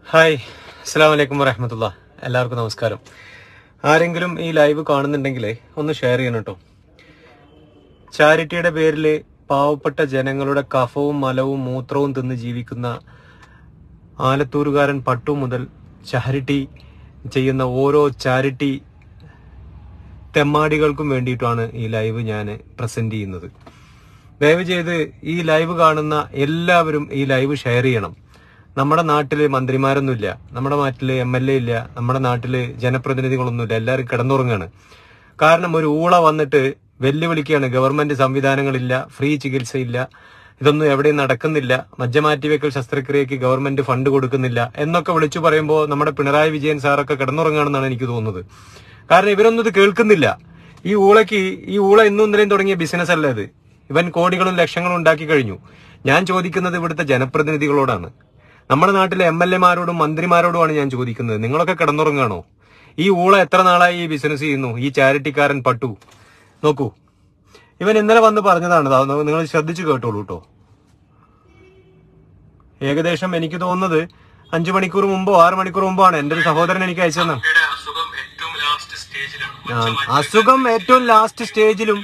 Hi അസ്സാം വലൈക്കും വറഹമത്തുള്ള എല്ലാവർക്കും നമസ്കാരം ആരെങ്കിലും ഈ ലൈവ് കാണുന്നുണ്ടെങ്കിൽ ഒന്ന് ഷെയർ ചെയ്യണം കേട്ടോ ചാരിറ്റിയുടെ പേരിൽ പാവപ്പെട്ട ജനങ്ങളുടെ കഫവും മലവും മൂത്രവും തിന്ന് ജീവിക്കുന്ന ആലത്തൂരുകാരൻ പട്ടു മുതൽ ചാരിറ്റി ചെയ്യുന്ന ഓരോ ചാരിറ്റി തെമ്മാടികൾക്കും വേണ്ടിയിട്ടാണ് ഈ ലൈവ് ഞാൻ പ്രസന്റ് ചെയ്യുന്നത് ദയവ് ചെയ്ത് ഈ ലൈവ് കാണുന്ന എല്ലാവരും ഈ ലൈവ് ഷെയർ ചെയ്യണം നമ്മുടെ നാട്ടില് മന്ത്രിമാരൊന്നുമില്ല നമ്മുടെ നാട്ടില് എം എൽ എ ഇല്ല നമ്മുടെ നാട്ടില് ജനപ്രതിനിധികളൊന്നുമില്ല എല്ലാവരും കിടന്നുറങ്ങാണ് കാരണം ഒരു ഊള വന്നിട്ട് വെല്ലുവിളിക്കുകയാണ് ഗവൺമെന്റ് സംവിധാനങ്ങളില്ല ഫ്രീ ചികിത്സയില്ല ഇതൊന്നും എവിടെയും നടക്കുന്നില്ല മജ്ജമാറ്റിവെക്കൽ ശസ്ത്രക്രിയക്ക് ഗവൺമെന്റ് ഫണ്ട് കൊടുക്കുന്നില്ല എന്നൊക്കെ വിളിച്ചു പറയുമ്പോൾ നമ്മുടെ പിണറായി വിജയൻ സാറൊക്കെ കിടന്നുറങ്ങാണെന്നാണ് എനിക്ക് തോന്നുന്നത് കാരണം ഇവരൊന്നും ഇത് കേൾക്കുന്നില്ല ഈ ഊളയ്ക്ക് ഈ ഊള ഇന്നും ഇന്നലെയും തുടങ്ങിയ ബിസിനസ് അല്ല ഇത് ഇവൻ കോടികളും ലക്ഷങ്ങളും ഉണ്ടാക്കി കഴിഞ്ഞു ഞാൻ ചോദിക്കുന്നത് ഇവിടുത്തെ ജനപ്രതിനിധികളോടാണ് നമ്മുടെ നാട്ടിലെ എം എൽ എമാരോടും മന്ത്രിമാരോടുമാണ് ഞാൻ ചോദിക്കുന്നത് നിങ്ങളൊക്കെ കിടന്നുറങ്ങാണോ ഈ ഊള എത്ര നാളായി ഈ ബിസിനസ് ചെയ്യുന്നു ഈ ചാരിറ്റിക്കാരൻ പട്ടു നോക്കൂ ഇവൻ ഇന്നലെ വന്ന് പറഞ്ഞതാണ് ദാ നിങ്ങൾ ശ്രദ്ധിച്ചു കേട്ടോളൂ കേട്ടോ ഏകദേശം എനിക്ക് തോന്നുന്നത് അഞ്ചു മണിക്കൂർ മുമ്പോ ആറ് മണിക്കൂർ മുമ്പോ ആണ് എന്റെ ഒരു സഹോദരൻ എനിക്ക് അയച്ചു തന്നെ കുട്ടിയുടെ അസുഖം ഏറ്റവും ലാസ്റ്റ് സ്റ്റേജിലാണ് അസുഖം ഏറ്റവും ലാസ്റ്റ് സ്റ്റേജിലും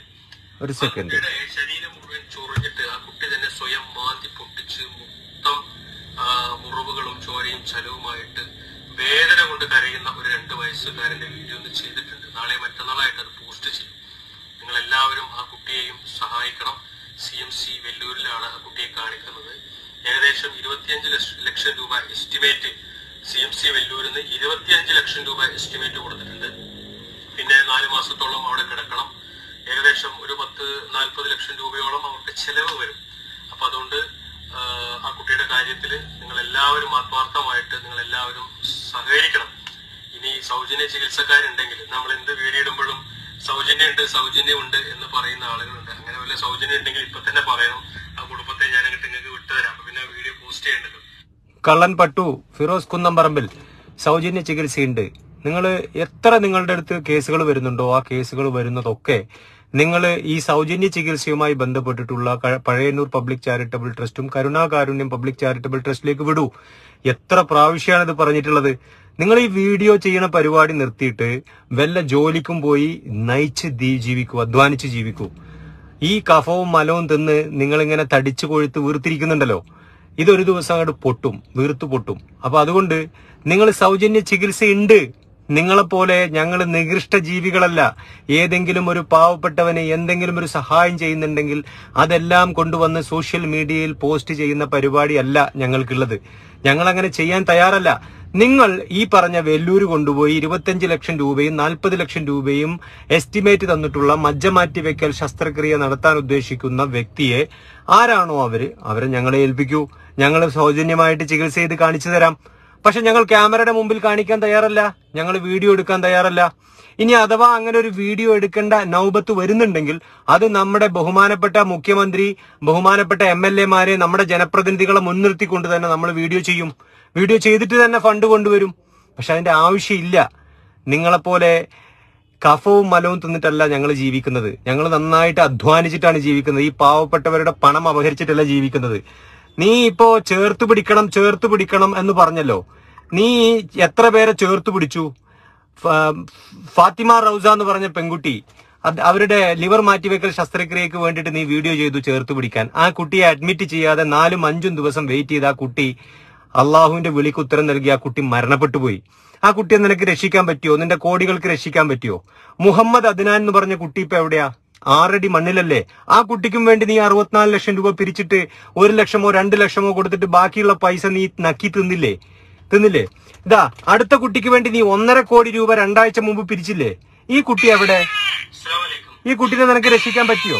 ഒരു സെക്കൻഡ് കുട്ടിയുടെ ശരീരം മുഴുവൻ ചൊറിഞ്ഞിട്ട് ആ കുട്ടി തന്നെ സ്വയം മാന്തി പൊട്ടിച്ച് മൊത്തം ആ, മുറിവുകളും ചോരയും ചലവുമായിട്ട് വേദന കൊണ്ട് കരയുന്ന ഒരു രണ്ട് വയസ്സുകാരന്റെ വീഡിയോ ഒന്ന് ചെയ്തിട്ടുണ്ട് നാളെ മറ്റന്നാളായിട്ട് അത് പോസ്റ്റ് ചെയ്യും നിങ്ങൾ എല്ലാവരും ആ കുട്ടിയെയും സഹായിക്കണം സി എം സി വെല്ലൂരിലാണ് ആ കുട്ടിയെ കാണിക്കുന്നത് ഏകദേശം ഇരുപത്തിയഞ്ച് ലക്ഷ- ലക്ഷം രൂപ എസ്റ്റിമേറ്റ് സി എം സി വെല്ലൂരിൽ നിന്ന് ഇരുപത്തിയഞ്ച് ലക്ഷം രൂപ എസ്റ്റിമേറ്റ് കൊടുത്തിട്ടുണ്ട് പിന്നെ നാല് മാസത്തോളം അവിടെ കിടക്കണം ഏകദേശം ഒരു പത്ത് നാൽപ്പത് ലക്ഷം രൂപയോളം അവർക്ക് ചെലവ് വരും അപ്പൊ അതുകൊണ്ട് ആ, ആ കുട്ടിയുടെ കാര്യത്തിൽ നിങ്ങൾ എല്ലാവരും ആത്മാർത്ഥമായിട്ട് നിങ്ങൾ എല്ലാവരും സഹകരിക്കണം ഇനി സൗജന്യ ചികിത്സക്കാരുണ്ടെങ്കിൽ നമ്മൾ എന്ത് വീഡിയോ ഇടുമ്പോഴും സൗജന്യമുണ്ട് സൗജന്യമുണ്ട് എന്ന് പറയുന്ന ആളുകളുണ്ട് അങ്ങനെ വല്ല സൗജന്യം ഉണ്ടെങ്കിൽ ഇപ്പൊ തന്നെ പറയണം ആ കുടുംബത്തെ ഞാൻ അങ്ങോട്ട് നിങ്ങൾക്ക് വിട്ടുതരാം അപ്പൊ പിന്നെ വീഡിയോ പോസ്റ്റ് ചെയ്യേണ്ടത് കള്ളൻ പട്ടു ഫിറോസ് കുന്നംപറമ്പിൽ സൗജന്യ ചികിത്സയുണ്ട് നിങ്ങൾ എത്ര നിങ്ങളുടെ അടുത്ത് കേസുകൾ വരുന്നുണ്ടോ ആ കേസുകൾ വരുന്നതൊക്കെ നിങ്ങൾ ഈ സൗജന്യ ചികിത്സയുമായി ബന്ധപ്പെട്ടിട്ടുള്ള ക- പഴയന്നൂർ പബ്ലിക് ചാരിറ്റബിൾ ട്രസ്റ്റും കരുണാകാരുണ്യം പബ്ലിക് ചാരിറ്റബിൾ ട്രസ്റ്റിലേക്ക് വിടൂ എത്ര പ്രാവശ്യമാണ് ഇത് പറഞ്ഞിട്ടുള്ളത് നിങ്ങൾ ഈ വീഡിയോ ചെയ്യണ പരിപാടി നിർത്തിയിട്ട് വല്ല ജോലിക്കും പോയി നയിച്ച് ദീ- ജീവിക്കൂ അധ്വാനിച്ച് ജീവിക്കൂ ഈ കഫവും മലവും തിന്ന് നിങ്ങളിങ്ങനെ തടിച്ചു കൊഴുത്ത് വീർത്തിരിക്കുന്നുണ്ടല്ലോ ഇതൊരു ദിവസം അങ്ങോട്ട് പൊട്ടും വീർത്തു പൊട്ടും അപ്പൊ അതുകൊണ്ട് നിങ്ങൾ സൗജന്യ ചികിത്സയുണ്ട് നിങ്ങളെപ്പോലെ ഞങ്ങൾ നികൃഷ്ട ജീവികളല്ല ഏതെങ്കിലും ഒരു പാവപ്പെട്ടവന് എന്തെങ്കിലും ഒരു സഹായം ചെയ്യുന്നുണ്ടെങ്കിൽ അതെല്ലാം കൊണ്ടുവന്ന് സോഷ്യൽ മീഡിയയിൽ പോസ്റ്റ് ചെയ്യുന്ന പരിപാടിയല്ല ഞങ്ങൾക്കുള്ളത് ഞങ്ങൾ അങ്ങനെ ചെയ്യാൻ തയ്യാറല്ല നിങ്ങൾ ഈ പറഞ്ഞ വെല്ലൂര് കൊണ്ടുപോയി ഇരുപത്തിയഞ്ച് ലക്ഷം രൂപയും നാൽപ്പത് ലക്ഷം രൂപയും എസ്റ്റിമേറ്റ് തന്നിട്ടുള്ള മജ്ജമാറ്റി വെക്കൽ ശസ്ത്രക്രിയ നടത്താൻ ഉദ്ദേശിക്കുന്ന വ്യക്തിയെ ആരാണോ അവര് അവരെ ഞങ്ങളെ ഏൽപ്പിക്കൂ ഞങ്ങൾ സൗജന്യമായിട്ട് ചികിത്സ ചെയ്ത് കാണിച്ചു തരാം പക്ഷെ ഞങ്ങൾ ക്യാമറയുടെ മുമ്പിൽ കാണിക്കാൻ തയ്യാറല്ല ഞങ്ങൾ വീഡിയോ എടുക്കാൻ തയ്യാറല്ല ഇനി അഥവാ അങ്ങനെ ഒരു വീഡിയോ എടുക്കേണ്ട നൗബത്ത് വരുന്നുണ്ടെങ്കിൽ അത് നമ്മുടെ ബഹുമാനപ്പെട്ട മുഖ്യമന്ത്രി ബഹുമാനപ്പെട്ട എം എൽ എമാരെ നമ്മുടെ ജനപ്രതിനിധികളെ മുൻനിർത്തിക്കൊണ്ട് തന്നെ നമ്മൾ വീഡിയോ ചെയ്യും വീഡിയോ ചെയ്തിട്ട് തന്നെ ഫണ്ട് കൊണ്ടുവരും പക്ഷെ അതിന്റെ ആവശ്യമില്ല നിങ്ങളെപ്പോലെ കഫവും മലവും തിന്നിട്ടല്ല ഞങ്ങൾ ജീവിക്കുന്നത് ഞങ്ങൾ നന്നായിട്ട് അധ്വാനിച്ചിട്ടാണ് ജീവിക്കുന്നത് ഈ പാവപ്പെട്ടവരുടെ പണം അപഹരിച്ചിട്ടല്ല ജീവിക്കുന്നത് നീ ഇപ്പോ ചേർത്ത് പിടിക്കണം ചേർത്ത് പിടിക്കണം എന്ന് പറഞ്ഞല്ലോ നീ എത്ര പേരെ ചേർത്ത് പിടിച്ചു ഫ- ഫാത്തിമ റൗസ എന്ന് പറഞ്ഞ പെൺകുട്ടി അത് അവരുടെ ലിവർ മാറ്റിവെക്കൽ ശസ്ത്രക്രിയക്ക് വേണ്ടിയിട്ട് നീ വീഡിയോ ചെയ്തു ചേർത്ത് പിടിക്കാൻ ആ കുട്ടിയെ അഡ്മിറ്റ് ചെയ്യാതെ നാലും അഞ്ചും ദിവസം വെയിറ്റ് ചെയ്ത ആ കുട്ടി അള്ളാഹുവിന്റെ വിളിക്ക് ഉത്തരം നൽകി ആ കുട്ടി മരണപ്പെട്ടു പോയി ആ കുട്ടിയെ നിനക്ക് രക്ഷിക്കാൻ പറ്റിയോ നിന്റെ കോടികൾക്ക് രക്ഷിക്കാൻ പറ്റിയോ മുഹമ്മദ് അദ്നാൻ എന്ന് പറഞ്ഞ കുട്ടി ഇപ്പൊ എവിടെയാ ആറടി മണ്ണിലല്ലേ ആ കുട്ടിക്കും വേണ്ടി നീ അറുപത്തിനാല് ലക്ഷം രൂപ പിരിച്ചിട്ട് ഒരു ലക്ഷമോ രണ്ട് ലക്ഷമോ കൊടുത്തിട്ട് ബാക്കിയുള്ള പൈസ നീ നക്കി തിന്നില്ലേ തിന്നില്ലേ ഇതാ അടുത്ത കുട്ടിക്ക് വേണ്ടി നീ ഒന്നര കോടി രൂപ രണ്ടാഴ്ച മുമ്പ് പിരിച്ചില്ലേ ഈ കുട്ടി എവിടെ അസ്സലാമു അലൈക്കും ഈ കുട്ടീനെ നിനക്ക് രക്ഷിക്കാൻ പറ്റിയോ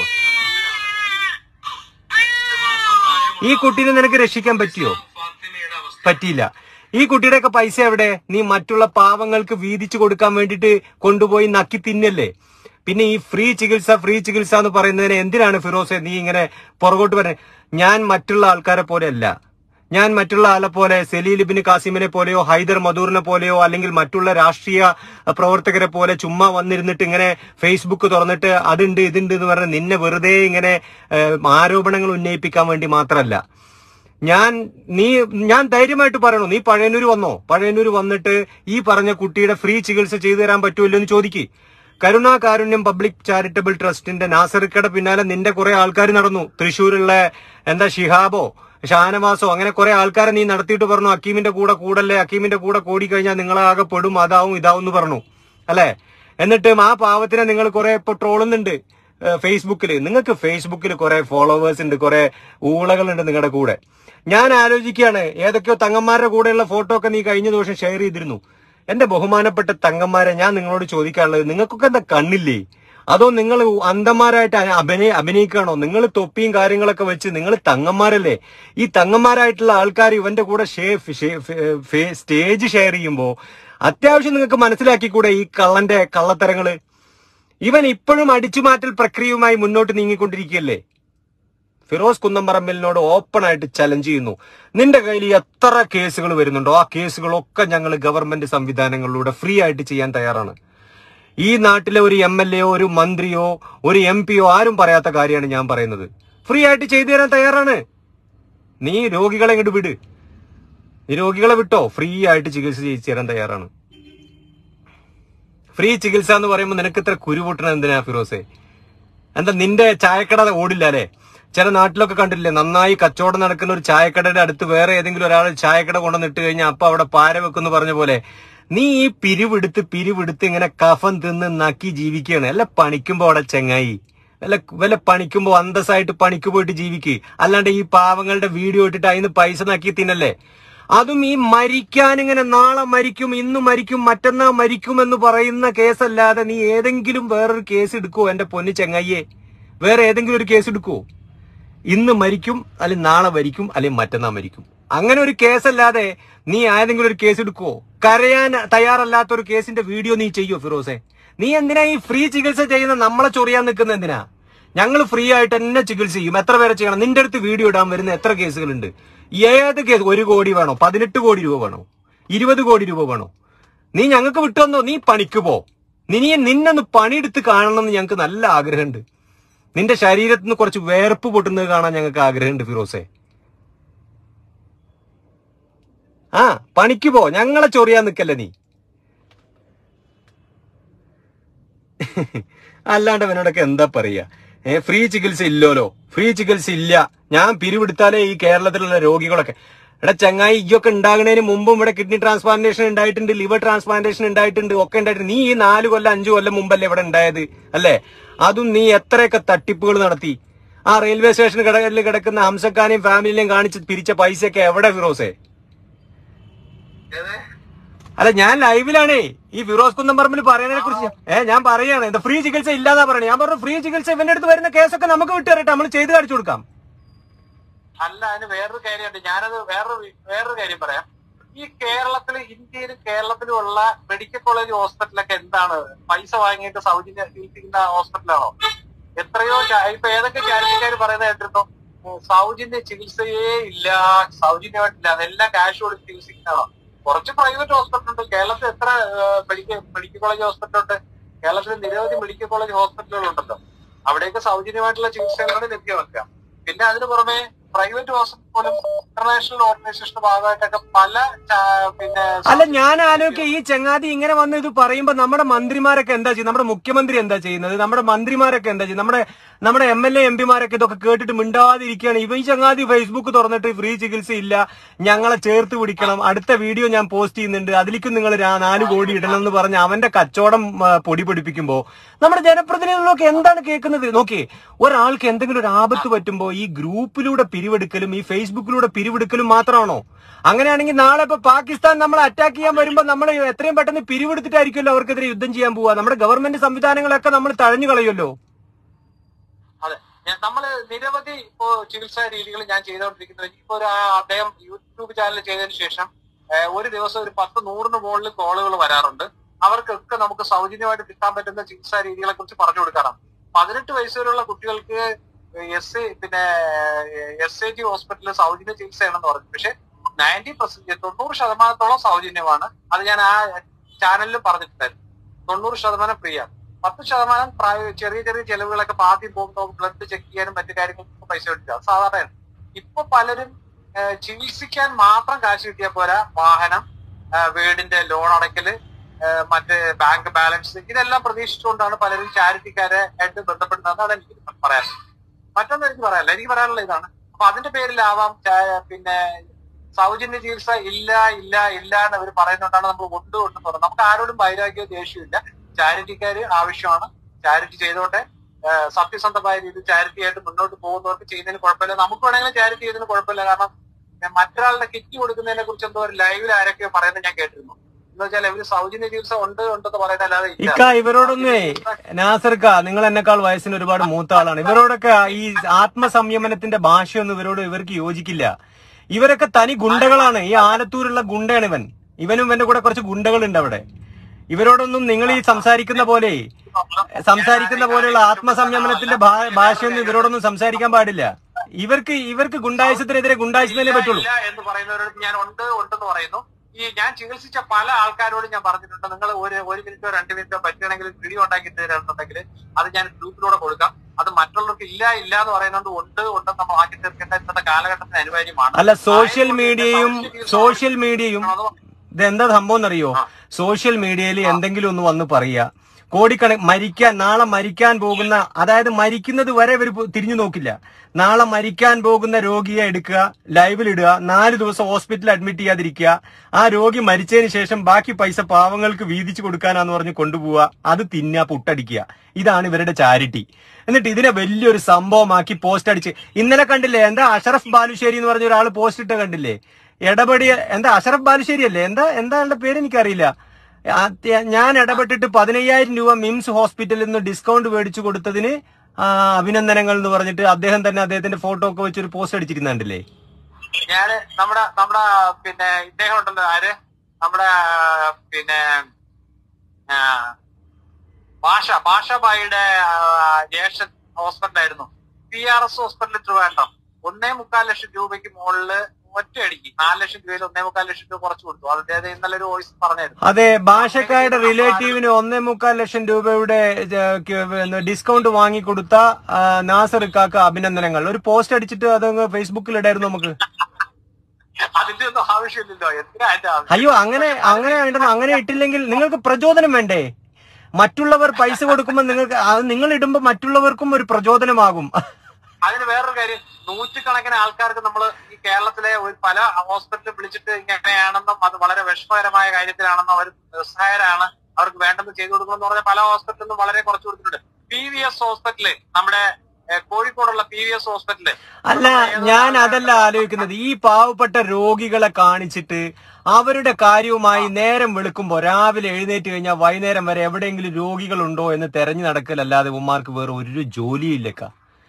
ഈ കുട്ടീനെ നിനക്ക് രക്ഷിക്കാൻ പറ്റിയോ ഫാത്തിമയുടെ അവസ്ഥ പറ്റിയില്ല ഈ കുട്ടിയുടെയൊക്കെ പൈസ എവിടെ നീ മറ്റുള്ള പാവങ്ങൾക്ക് വീതിച്ചു കൊടുക്കാൻ വേണ്ടിയിട്ട് കൊണ്ടുപോയി നക്കി തിന്നല്ലേ പിന്നെ ഈ ഫ്രീ ചികിത്സ ഫ്രീ ചികിത്സ എന്ന് പറയുന്നതിന് എന്തിനാണ് ഫിറോസെ നീ ഇങ്ങനെ പുറകോട്ട് പറയുന്നത് ഞാൻ മറ്റുള്ള ആൾക്കാരെ പോലെയല്ല ഞാൻ മറ്റുള്ള ആളെ പോലെ സലീൽ ഇബിന് കാസിമിനെ പോലെയോ ഹൈദർ മധൂറിനെ പോലെയോ അല്ലെങ്കിൽ മറ്റുള്ള രാഷ്ട്രീയ പ്രവർത്തകരെ പോലെ ചുമ്മാ വന്നിരുന്നിട്ട് ഇങ്ങനെ ഫേസ്ബുക്ക് തുറന്നിട്ട് അതുണ്ട് ഇതുണ്ട് എന്ന് പറഞ്ഞ് നിന്നെ വെറുതെ ഇങ്ങനെ ഏഹ്, ആരോപണങ്ങൾ ഉന്നയിപ്പിക്കാൻ വേണ്ടി മാത്രമല്ല ഞാൻ നീ ഞാൻ ധൈര്യമായിട്ട് പറയണു നീ പഴയന്നൂര് വന്നോ പഴയന്നൂര് വന്നിട്ട് ഈ പറഞ്ഞ കുട്ടിയുടെ ഫ്രീ ചികിത്സ ചെയ്തു തരാൻ പറ്റുമല്ലോ എന്ന് ചോദിക്ക് കരുണാ കാരുണ്യം പബ്ലിക് ചാരിറ്റബിൾ ട്രസ്റ്റിന്റെ നാസറിക്കയുടെ പിന്നാലെ നിന്റെ കുറെ ആൾക്കാർ നടന്നു തൃശ്ശൂരുള്ള എന്താ ഷിഹാബോ ഷാനവാസോ അങ്ങനെ കുറെ ആൾക്കാരെ നീ നടത്തിയിട്ട് പറഞ്ഞു അക്കീമിന്റെ കൂടെ കൂടല്ലേ അക്കീമിന്റെ കൂടെ കൂടി കഴിഞ്ഞാൽ നിങ്ങളാകെ പെടും അതാവും ഇതാവും എന്ന് പറഞ്ഞു അല്ലെ എന്നിട്ട് ആ പാവത്തിനെ നിങ്ങൾ കുറെ ഇപ്പൊ ട്രോളുന്നുണ്ട് ഫേസ്ബുക്കിൽ നിങ്ങൾക്ക് ഫേസ്ബുക്കിൽ കുറെ ഫോളോവേഴ്സ് ഉണ്ട് കുറെ ഊളകളുണ്ട് നിങ്ങളുടെ കൂടെ ഞാൻ ആലോചിക്കുകയാണ് ഏതൊക്കെയോ തങ്ങന്മാരുടെ കൂടെയുള്ള ഫോട്ടോ ഒക്കെ നീ കഴിഞ്ഞ ദിവസം ഷെയർ ചെയ്തിരുന്നു എന്റെ ബഹുമാനപ്പെട്ട തങ്ങന്മാരെ ഞാൻ നിങ്ങളോട് ചോദിക്കാനുള്ളത് നിങ്ങൾക്കൊക്കെ എന്താ കണ്ണില്ലേ അതോ നിങ്ങൾ അന്ധന്മാരായിട്ട് അ- അഭിനയ അഭിനയിക്കുകയാണോ നിങ്ങൾ തൊപ്പിയും കാര്യങ്ങളൊക്കെ വെച്ച് നിങ്ങൾ തങ്ങന്മാരല്ലേ ഈ തങ്ങന്മാരായിട്ടുള്ള ആൾക്കാർ ഇവന്റെ കൂടെ ഷേ- ഷേ- ഫേ- സ്റ്റേജ് ഷെയർ ചെയ്യുമ്പോ അത്യാവശ്യം നിങ്ങൾക്ക് മനസ്സിലാക്കിക്കൂടെ ഈ കള്ളന്റെ കള്ളത്തരങ്ങള് ഇവൻ ഇപ്പോഴും അടിച്ചുമാറ്റൽ പ്രക്രിയയുമായി മുന്നോട്ട് നീങ്ങിക്കൊണ്ടിരിക്കുകയല്ലേ ഫിറോസ് കുന്നംപറമ്പലിനോട് ഓപ്പൺ ആയിട്ട് ചലഞ്ച് ചെയ്യുന്നു നിന്റെ കയ്യിൽ എത്ര കേസുകൾ വരുന്നുണ്ടോ ആ കേസുകളൊക്കെ ഞങ്ങൾ ഗവൺമെന്റ് സംവിധാനങ്ങളിലൂടെ ഫ്രീ ആയിട്ട് ചെയ്യാൻ തയ്യാറാണ് ഈ നാട്ടിലെ ഒരു എം എൽ എയോ ഒരു മന്ത്രിയോ ഒരു എം പിയോ ആരും പറയാത്ത കാര്യമാണ് ഞാൻ പറയുന്നത് ഫ്രീ ആയിട്ട് ചെയ്തു തരാൻ തയ്യാറാണ് നീ രോഗികളെ ഇങ്ങോട്ട് വിട് നീ രോഗികളെ വിട്ടോ ഫ്രീ ആയിട്ട് ചികിത്സ ചെയ്യിച്ചു തരാൻ തയ്യാറാണ് ഫ്രീ ചികിത്സ എന്ന് പറയുമ്പോൾ നിനക്ക് ഇത്ര കുരുപൊട്ടണ എന്തിനാ ഫിറോസെ എന്താ നിന്റെ ചായക്കട ഓടില്ല അല്ലേ ചില നാട്ടിലൊക്കെ കണ്ടില്ലേ നന്നായി കച്ചവടം നടക്കുന്ന ഒരു ചായക്കടയുടെ അടുത്ത് വേറെ ഏതെങ്കിലും ഒരാൾ ചായക്കട കൊണ്ടുവന്നിട്ട് കഴിഞ്ഞാൽ അപ്പൊ അവിടെ പാര വെക്കുന്നു പറഞ്ഞ പോലെ നീ ഈ പിരിവെടുത്ത് പിരിവെടുത്ത് ഇങ്ങനെ കഫൻ തിന്ന് നക്കി ജീവിക്കുകയാണ് അല്ല പണിക്കുമ്പോ അവിടെ ചെങ്ങായി വല്ല വല്ല പണിക്കുമ്പോ അന്തസ്സായിട്ട് പണിക്ക് പോയിട്ട് ജീവിക്ക് അല്ലാണ്ട് ഈ പാവങ്ങളുടെ വീഡിയോ ഇട്ടിട്ട് അതിന് പൈസ നക്കി തിന്നല്ലേ അതും ഈ മരിക്കാൻ ഇങ്ങനെ നാളെ മരിക്കും ഇന്ന് മരിക്കും മറ്റന്നാ മരിക്കും എന്ന് പറയുന്ന കേസല്ലാതെ നീ ഏതെങ്കിലും വേറൊരു കേസ് എടുക്കുവോ എന്റെ പൊന്നു ചെങ്ങയ്യെ വേറെ ഏതെങ്കിലും ഒരു കേസ് എടുക്കുവോ ഇന്ന് മരിക്കും അല്ലെങ്കിൽ നാളെ മരിക്കും അല്ലെങ്കിൽ മറ്റന്നാ മരിക്കും അങ്ങനെ ഒരു കേസല്ലാതെ നീ ഏതെങ്കിലും ഒരു കേസ് എടുക്കുവോ കരയാൻ തയ്യാറല്ലാത്ത ഒരു കേസിന്റെ വീഡിയോ നീ ചെയ്യോ ഫിറോസെ നീ എന്തിനാ ഈ ഫ്രീ ചികിത്സ ചെയ്യുന്ന നമ്മളെ ചൊറിയാൻ നിൽക്കുന്ന എന്തിനാ ഞങ്ങൾ ഫ്രീ ആയിട്ട് തന്നെ ചികിത്സ ചെയ്യും എത്ര പേരെ ചെയ്യണം നിന്റെ അടുത്ത് വീഡിയോ ഇടാൻ വരുന്ന എത്ര കേസുകളുണ്ട് ഏത് കേസ് ഒരു കോടി വേണോ പതിനെട്ട് കോടി രൂപ വേണോ ഇരുപത് കോടി രൂപ വേണോ നീ ഞങ്ങൾക്ക് വിട്ടുവന്നോ നീ പണിക്ക് പോ നീ നിന്നൊന്ന് പണിയെടുത്ത് കാണണമെന്ന് ഞങ്ങൾക്ക് നല്ല ആഗ്രഹമുണ്ട് നിന്റെ ശരീരത്തിൽ നിന്ന് കുറച്ച് വേർപ്പ് പൊട്ടുന്നത് കാണാൻ ഞങ്ങൾക്ക് ആഗ്രഹമുണ്ട് ഫിറോസെ ആ പണിക്ക് പോ ഞങ്ങളെ ചൊറിയാൻ നിക്കല്ലേ നീ അല്ലാണ്ട് അവനോടൊക്കെ എന്താ പറയാ ഏ ഫ്രീ ചികിത്സ ഇല്ലോലോ ഫ്രീ ചികിത്സ ഇല്ല ഞാൻ പിരിവെടുത്താലേ ഈ കേരളത്തിലുള്ള രോഗികളൊക്കെ എടാ ചങ്ങായി ഇയൊക്കെ ഉണ്ടാകുന്നതിന് മുമ്പും ഇവിടെ കിഡ്നി ട്രാൻസ്പ്ലാന്റേഷൻ ഉണ്ടായിട്ടുണ്ട് ലിവർ ട്രാൻസ്പ്ലാന്റേഷൻ ഉണ്ടായിട്ടുണ്ട് ഒക്കെ ഉണ്ടായിട്ടുണ്ട് നീ ഈ നാല് കൊല്ലം അഞ്ചു കൊല്ലം മുമ്പല്ലേ ഇവിടെ ഉണ്ടായത് അല്ലേ അതും നീ എത്രയൊക്കെ തട്ടിപ്പുകൾ നടത്തി ആ റെയിൽവേ സ്റ്റേഷൻ കടകളിൽ കിടക്കുന്ന ഹംസക്കാനെയും ഫാമിലിനെയും കാണിച്ച് പിരിച്ച പൈസയൊക്കെ എവിടെ ഫിറോസേ ഏത് അല്ല ഞാൻ ലൈവിലാണേ ഈ ഫിറോസ് കുന്നംപറമ്പിൽ പറയുന്നതിനെ കുറിച്ച് ഏ ഞാൻ പറയാണ് എന്താ ഫ്രീ ചികിത്സ ഇല്ലാന്നാ പറയണേ ഞാൻ പറഞ്ഞു ഫ്രീ ചികിത്സ ഇവന്റെ അടുത്ത് വരുന്ന കേസൊക്കെ നമുക്ക് വിട്ടുതരട്ടെ നമ്മൾ ചെയ്ത് കാണിച്ചു കൊടുക്കാം അല്ല അതിന് വേറൊരു കാര്യമുണ്ട് ഞാനത് വേറൊരു വി- വേറൊരു കാര്യം പറയാം ഈ കേരളത്തില് ഇന്ത്യയിലും കേരളത്തിലും ഉള്ള മെഡിക്കൽ കോളേജ് ഹോസ്പിറ്റലൊക്കെ എന്താണ് പൈസ വാങ്ങിയിട്ട് സൗജന്യ ചികിത്സിക്കുന്ന ഹോസ്പിറ്റലാണോ എത്രയോ ചാ- ഇപ്പൊ ഏതൊക്കെ ചാരിറ്റിക്കാർ പറയുന്നത് കേട്ടിരുന്നു ഉം, സൗജന്യ ചികിത്സയേ ഇല്ല സൗജന്യമായിട്ടില്ല അതെല്ലാം ക്യാഷ് കൊടുത്ത് ചികിത്സിക്കുന്നതാണോ കുറച്ച് പ്രൈവറ്റ് ഹോസ്പിറ്റൽ ഉണ്ട് കേരളത്തിൽ എത്ര മെഡിക്കൽ മെഡിക്കൽ കോളേജ് ഹോസ്പിറ്റൽ ഉണ്ട് കേരളത്തിൽ നിരവധി മെഡിക്കൽ കോളേജ് ഹോസ്പിറ്റലുകൾ ഉണ്ടല്ലോ അവിടെയൊക്കെ സൗജന്യമായിട്ടുള്ള ചികിത്സകളാണ് ലഭ്യമാക്കുക പിന്നെ അതിന് പുറമെ പ്രൈവറ്റ് ഹോസ്പിറ്റൽ പോലും ഇന്റർനാഷണൽ ഓർഗനൈസേഷന്റെ ഭാഗമായിട്ടൊക്കെ പല ചാ- പിന്നെ അല്ല ഞാൻ ആലോചിക്കുക ഈ ചങ്ങാതി ഇങ്ങനെ വന്ന് ഇത് പറയുമ്പോ നമ്മുടെ മന്ത്രിമാരൊക്കെ എന്താ ചെയ്യുന്നത് നമ്മുടെ മുഖ്യമന്ത്രി എന്താ ചെയ്യുന്നത് നമ്മുടെ മന്ത്രിമാരൊക്കെ എന്താ ചെയ്യുന്നത് നമ്മുടെ നമ്മുടെ എം എൽ എ എം പിമാരൊക്കെ ഇതൊക്കെ കേട്ടിട്ട് മിണ്ടാതിരിക്കുകയാണ് ഇവ ഈ ചങ്ങാതി ഫേസ്ബുക്ക് തുറന്നിട്ട് ഫ്രീ ചികിത്സ ഇല്ല ഞങ്ങളെ ചേർത്ത് പിടിക്കണം അടുത്ത വീഡിയോ ഞാൻ പോസ്റ്റ് ചെയ്യുന്നുണ്ട് അതിലേക്കും നിങ്ങൾ നാല് കോടി ഇടണം എന്ന് പറഞ്ഞ് അവന്റെ കച്ചവടം ആ, പൊടി പിടിപ്പിക്കുമ്പോ നമ്മുടെ ജനപ്രതിനിധികളൊക്കെ എന്താണ് കേൾക്കുന്നത് നോക്കി ഒരാൾക്ക് എന്തെങ്കിലും ഒരു ആപത്ത് പറ്റുമ്പോ ഈ ഗ്രൂപ്പിലൂടെ പിരിവെടുക്കലും ഈ ഫേസ്ബുക്കിലൂടെ പിരിവെടുക്കലും മാത്രമാണോ അങ്ങനെയാണെങ്കിൽ നാളെ ഇപ്പൊ പാകിസ്ഥാൻ നമ്മളെ അറ്റാക്ക് ചെയ്യാൻ വരുമ്പോ നമ്മൾ എത്രയും പെട്ടെന്ന് പിരിവെടുത്തിട്ടായിരിക്കുമല്ലോ അവർക്കെതിരെ യുദ്ധം ചെയ്യാൻ പോവുക നമ്മുടെ ഗവൺമെന്റ് സംവിധാനങ്ങളൊക്കെ നമ്മൾ തഴഞ്ഞു കളയുമല്ലോ അതെ ഞാൻ- നമ്മള് നിരവധി ഇപ്പോ ചികിത്സാ രീതികൾ ഞാൻ ചെയ്തുകൊണ്ടിരിക്കുന്നത് ഇപ്പൊ ഒരു ആ അദ്ദേഹം യൂട്യൂബ് ചാനൽ ചെയ്തതിനു ശേഷം ഏഹ്, ഒരു ദിവസം ഒരു പത്ത് നൂറിന് മുകളിൽ കോളുകൾ വരാറുണ്ട് അവർക്കൊക്കെ നമുക്ക് സൗജന്യമായിട്ട് കിട്ടാൻ പറ്റുന്ന ചികിത്സാ രീതികളെ കുറിച്ച് പറഞ്ഞു കൊടുക്കാറാണ് പതിനെട്ട് വയസ്സ് വരെയുള്ള കുട്ടികൾക്ക് എസ് പിന്നെ എസ് എ ജി ഹോസ്പിറ്റലിൽ സൗജന്യ ചികിത്സയാണെന്ന് പറഞ്ഞു പക്ഷെ നയൻറ്റി പെർസെന്റ് തൊണ്ണൂറ് ശതമാനത്തോളം സൗജന്യമാണ് അത് ഞാൻ ആ ചാനലിൽ പറഞ്ഞിട്ടുണ്ടായിരുന്നു തൊണ്ണൂറ് ശതമാനം ഫ്രീ ആണ് പത്ത് ശതമാനം പ്രായ ചെറിയ ചെറിയ ചെലവുകളൊക്കെ ഇപ്പൊ ആദ്യം പോകുമ്പോൾ ബ്ലഡ് ചെക്ക് ചെയ്യാനും മറ്റു കാര്യങ്ങൾക്കും പൈസ കിട്ടില്ല അത് സാധാരണയാണ് ഇപ്പൊ പലരും ഏഹ് ചികിത്സിക്കാൻ മാത്രം കാശ് കിട്ടിയാൽ പോരാ വാഹനം ഏഹ് വീടിന്റെ ലോൺ അടയ്ക്കല് ഏഹ് മറ്റ് ബാങ്ക് ബാലൻസ് ഇതെല്ലാം പ്രതീക്ഷിച്ചുകൊണ്ടാണ് പലരും ചാരിറ്റിക്കാരെ ആയിട്ട് ബന്ധപ്പെടുന്നത് അതാണ് എനിക്ക് പറയാനുള്ളത് മറ്റൊന്നും എനിക്ക് പറയാനില്ല എനിക്ക് പറയാനുള്ള ഇതാണ് അപ്പൊ അതിന്റെ പേരിലാവാം ചാ- പിന്നെ സൗജന്യ ചികിത്സ ഇല്ല ഇല്ല ഇല്ല എന്ന് അവർ പറയുന്നുണ്ടാണ് നമ്മൾ ഉണ്ട് ഉണ്ടെന്ന് പറയുന്നത് നമുക്ക് ആരോടും വൈരാഗ്യമോ ദേഷ്യമില്ല ചാരിറ്റിക്കാര് ആവശ്യമാണ് ചാരിറ്റി ചെയ്തോട്ടെ ഏഹ് സത്യസന്ധമായ രീതിയിൽ ചാരിറ്റി ആയിട്ട് മുന്നോട്ട് പോകുന്നവർക്ക് ചെയ്യുന്നതിന് കുഴപ്പമില്ല നമുക്ക് വേണമെങ്കിലും ചാരിറ്റി ചെയ്യുന്നതിന് കുഴപ്പമില്ല കാരണം ഏഹ് മറ്റൊരാളുടെ കിറ്റ് കൊടുക്കുന്നതിനെ കുറിച്ച് എന്തോ ഒരു ലൈവിൽ ആരൊക്കെയോ പറയുന്നത് ഞാൻ കേട്ടിരുന്നു എന്ന് വെച്ചാൽ ഇവര് സൗജന്യ ചികിത്സ ഉണ്ട് ഉണ്ടെന്ന് പറയുന്നത് അല്ലാതെ ഇല്ല. ഇക്ക ഇവരോടൊന്നേ നാസർക്ക നിങ്ങൾ എന്നെക്കാൾ വയസ്സിന് ഒരുപാട് മൂത്ത ആളാണ് ഇവരോടൊക്കെ ഈ ആത്മസംയമനത്തിന്റെ ഭാഷയൊന്നും ഇവരോട് ഇവർക്ക് യോജിക്കില്ല ഇവരൊക്കെ തനി ഗുണ്ടകളാണ് ഈ ആലത്തൂരുള്ള ഗുണ്ടയാണ് ഇവൻ ഇവനും ഇവന്റെ കൂടെ കുറച്ച് ഗുണ്ടകളുണ്ട് അവിടെ ഇവരോടൊന്നും നിങ്ങൾ ഈ സംസാരിക്കുന്ന പോലെ സംസാരിക്കുന്ന പോലെയുള്ള ആത്മസംയമനത്തിന്റെ ഭാ- ഭാഷയൊന്നും ഇവരോടൊന്നും സംസാരിക്കാൻ പാടില്ല ഇവർക്ക് ഇവർക്ക് ഗുണ്ടായുസത്തിനെതിരെ ഗുണ്ടായുസത്തിനെ പറ്റുള്ളൂ ഇല്ല എന്ന് പറയുന്നവരോട് ഞാൻ ഉണ്ട് ഉണ്ടെന്ന് പറയുന്നു ഈ ഞാൻ ചികിത്സിച്ച പല ആൾക്കാരോടും ഞാൻ പറഞ്ഞിട്ടുണ്ട് നിങ്ങൾ ഒരു ഒരു മിനിറ്റോ രണ്ട് മിനിറ്റോ പറ്റുകയാണെങ്കിൽ വീഡിയോ ഉണ്ടാക്കി തരാണെന്നുണ്ടെങ്കിൽ അത് ഞാൻ ഗ്രൂപ്പിലൂടെ കൊടുക്കാം അത് മറ്റുള്ളവർക്ക് ഇല്ല ഇല്ല എന്ന് പറയുന്നത് ഉണ്ട് ഉണ്ടെന്ന് നമ്മൾ ആക്കി തീർക്കേണ്ട ഇന്നത്തെ കാലഘട്ടത്തിന് അനിവാര്യമാണ് അല്ല സോഷ്യൽ മീഡിയയും സോഷ്യൽ മീഡിയയും ഇതെന്താ സംഭവം എന്നറിയോ സോഷ്യൽ മീഡിയയിൽ എന്തെങ്കിലും ഒന്ന് വന്ന് പറയുക കോടിക്കണ മരിക്കാൻ നാളെ മരിക്കാൻ പോകുന്ന അതായത് മരിക്കുന്നത് വരെ ഇവർ തിരിഞ്ഞു നോക്കില്ല നാളെ മരിക്കാൻ പോകുന്ന രോഗിയെ എടുക്കുക ലൈവിലിടുക നാല് ദിവസം ഹോസ്പിറ്റലിൽ അഡ്മിറ്റ് ചെയ്യാതിരിക്കുക ആ രോഗി മരിച്ചതിന് ശേഷം ബാക്കി പൈസ പാവങ്ങൾക്ക് വീതിച്ചു കൊടുക്കാനാന്ന് പറഞ്ഞ് കൊണ്ടുപോവുക അത് തിന്നുക പുട്ടടിക്കുക ഇതാണ് ഇവരുടെ ചാരിറ്റി എന്നിട്ട് ഇതിനെ വലിയൊരു സംഭവമാക്കി പോസ്റ്റ് അടിച്ച് ഇന്നലെ കണ്ടില്ലേ എന്താ അഷറഫ് ബാലുശ്ശേരി എന്ന് പറഞ്ഞ ഒരാൾ പോസ്റ്റ് ഇട്ട കണ്ടില്ലേ ഇടപെടിയ എന്താ അഷറഫ് ബാലുശ്ശേരി അല്ലേ എന്താ എന്താ അയാളുടെ പേര് എനിക്കറിയില്ല ആ, ത്യ- ഞാൻ ഇടപെട്ടിട്ട് പതിനയ്യായിരം രൂപ മിംസ് ഹോസ്പിറ്റലിൽ നിന്ന് ഡിസ്കൗണ്ട് മേടിച്ചു കൊടുത്തതിന് ആ, അഭിനന്ദനങ്ങൾ എന്ന് പറഞ്ഞിട്ട് അദ്ദേഹം തന്നെ അദ്ദേഹത്തിന്റെ ഫോട്ടോ ഒക്കെ വെച്ചൊരു പോസ്റ്റ് അടിച്ചിരുന്നുണ്ടല്ലേ ഞാന് നമ്മുടെ നമ്മുടെ പിന്നെ ഇദ്ദേഹം ഉണ്ടല്ലോ ആര് നമ്മുടെ പിന്നെ ആ, ഭാഷ ഭാഷബായിയുടെ ജ്യേഷ്ഠൻ ഹോസ്പിറ്റലായിരുന്നു പി ആർ എസ് ഹോസ്പിറ്റലിൽ ട്രിവാൻഡ്രം ഒന്നേ മുക്കാൽ ലക്ഷം രൂപയ്ക്ക് മുകളില് ഒറ്റയടിക്ക് നാല് ലക്ഷം രൂപയിൽ ഒന്നേ മുക്കാൽ ലക്ഷം രൂപ കുറച്ച് കൊടുത്തു അത് അദ്ദേഹം ഇന്നലെ ഒരു വോയിസ് പറഞ്ഞായിരുന്നു അതെ ഭാഷക്കാരുടെ റിലേറ്റീവിന് ഒന്നേ മുക്കാൽ ലക്ഷം രൂപയുടെ ഡിസ്കൗണ്ട് വാങ്ങിക്കൊടുത്ത ആ, നാസർ ഇക്കാക്ക് അഭിനന്ദനങ്ങൾ ഒരു പോസ്റ്റ് അടിച്ചിട്ട് അതങ്ങ് ഫേസ്ബുക്കിൽ ഇടായിരുന്നു നമുക്ക് അതിന്റെ ഒന്നും ആവശ്യമില്ലല്ലോ എന്തിനാ അതിന്റെ ആവശ്യം അയ്യോ അങ്ങനെ അങ്ങനെ ഇടണം അങ്ങനെ ഇട്ടില്ലെങ്കിൽ നിങ്ങൾക്ക് പ്രചോദനം വേണ്ടേ മറ്റുള്ളവർ പൈസ കൊടുക്കുമ്പോൾ നിങ്ങൾക്ക് അത് നിങ്ങൾ ഇടുമ്പോൾ മറ്റുള്ളവർക്കും ഒരു പ്രചോദനമാകും അതിന് വേറൊരു കാര്യം നൂറ്റുകണക്കിന് ആൾക്കാർക്ക് നമ്മൾ ഈ കേരളത്തിലെ ഒരു പല ഹോസ്പിറ്റലിൽ വിളിച്ചിട്ട് ഇങ്ങനെയാണെന്നും അത് വളരെ വിഷമകരമായ കാര്യത്തിലാണെന്നും അവർ നിസ്സഹായരാണ് അവർക്ക് വേണ്ടെന്ന് ചെയ്തു കൊടുക്കണമെന്ന് പറഞ്ഞ പല ഹോസ്പിറ്റലിലും വളരെ കുറച്ച് കൊടുത്തിട്ടുണ്ട് പി വി എസ് ഹോസ്പിറ്റല് നമ്മുടെ ഏഹ്, കോഴിക്കോടുള്ള പി വി എസ് ഹോസ്പിറ്റല് അല്ല ഞാൻ അതല്ല ആലോചിക്കുന്നത് ഈ പാവപ്പെട്ട രോഗികളെ കാണിച്ചിട്ട് അവരുടെ കാര്യവുമായി നേരം വെളുക്കുമ്പോ രാവിലെ എഴുന്നേറ്റ് കഴിഞ്ഞാൽ വൈകുന്നേരം വരെ എവിടെയെങ്കിലും രോഗികളുണ്ടോ എന്ന് തെരഞ്ഞു നടക്കലല്ലാതെ ഉമ്മാർക്ക് വേറെ ഒരു ജോലിയില്ലക്ക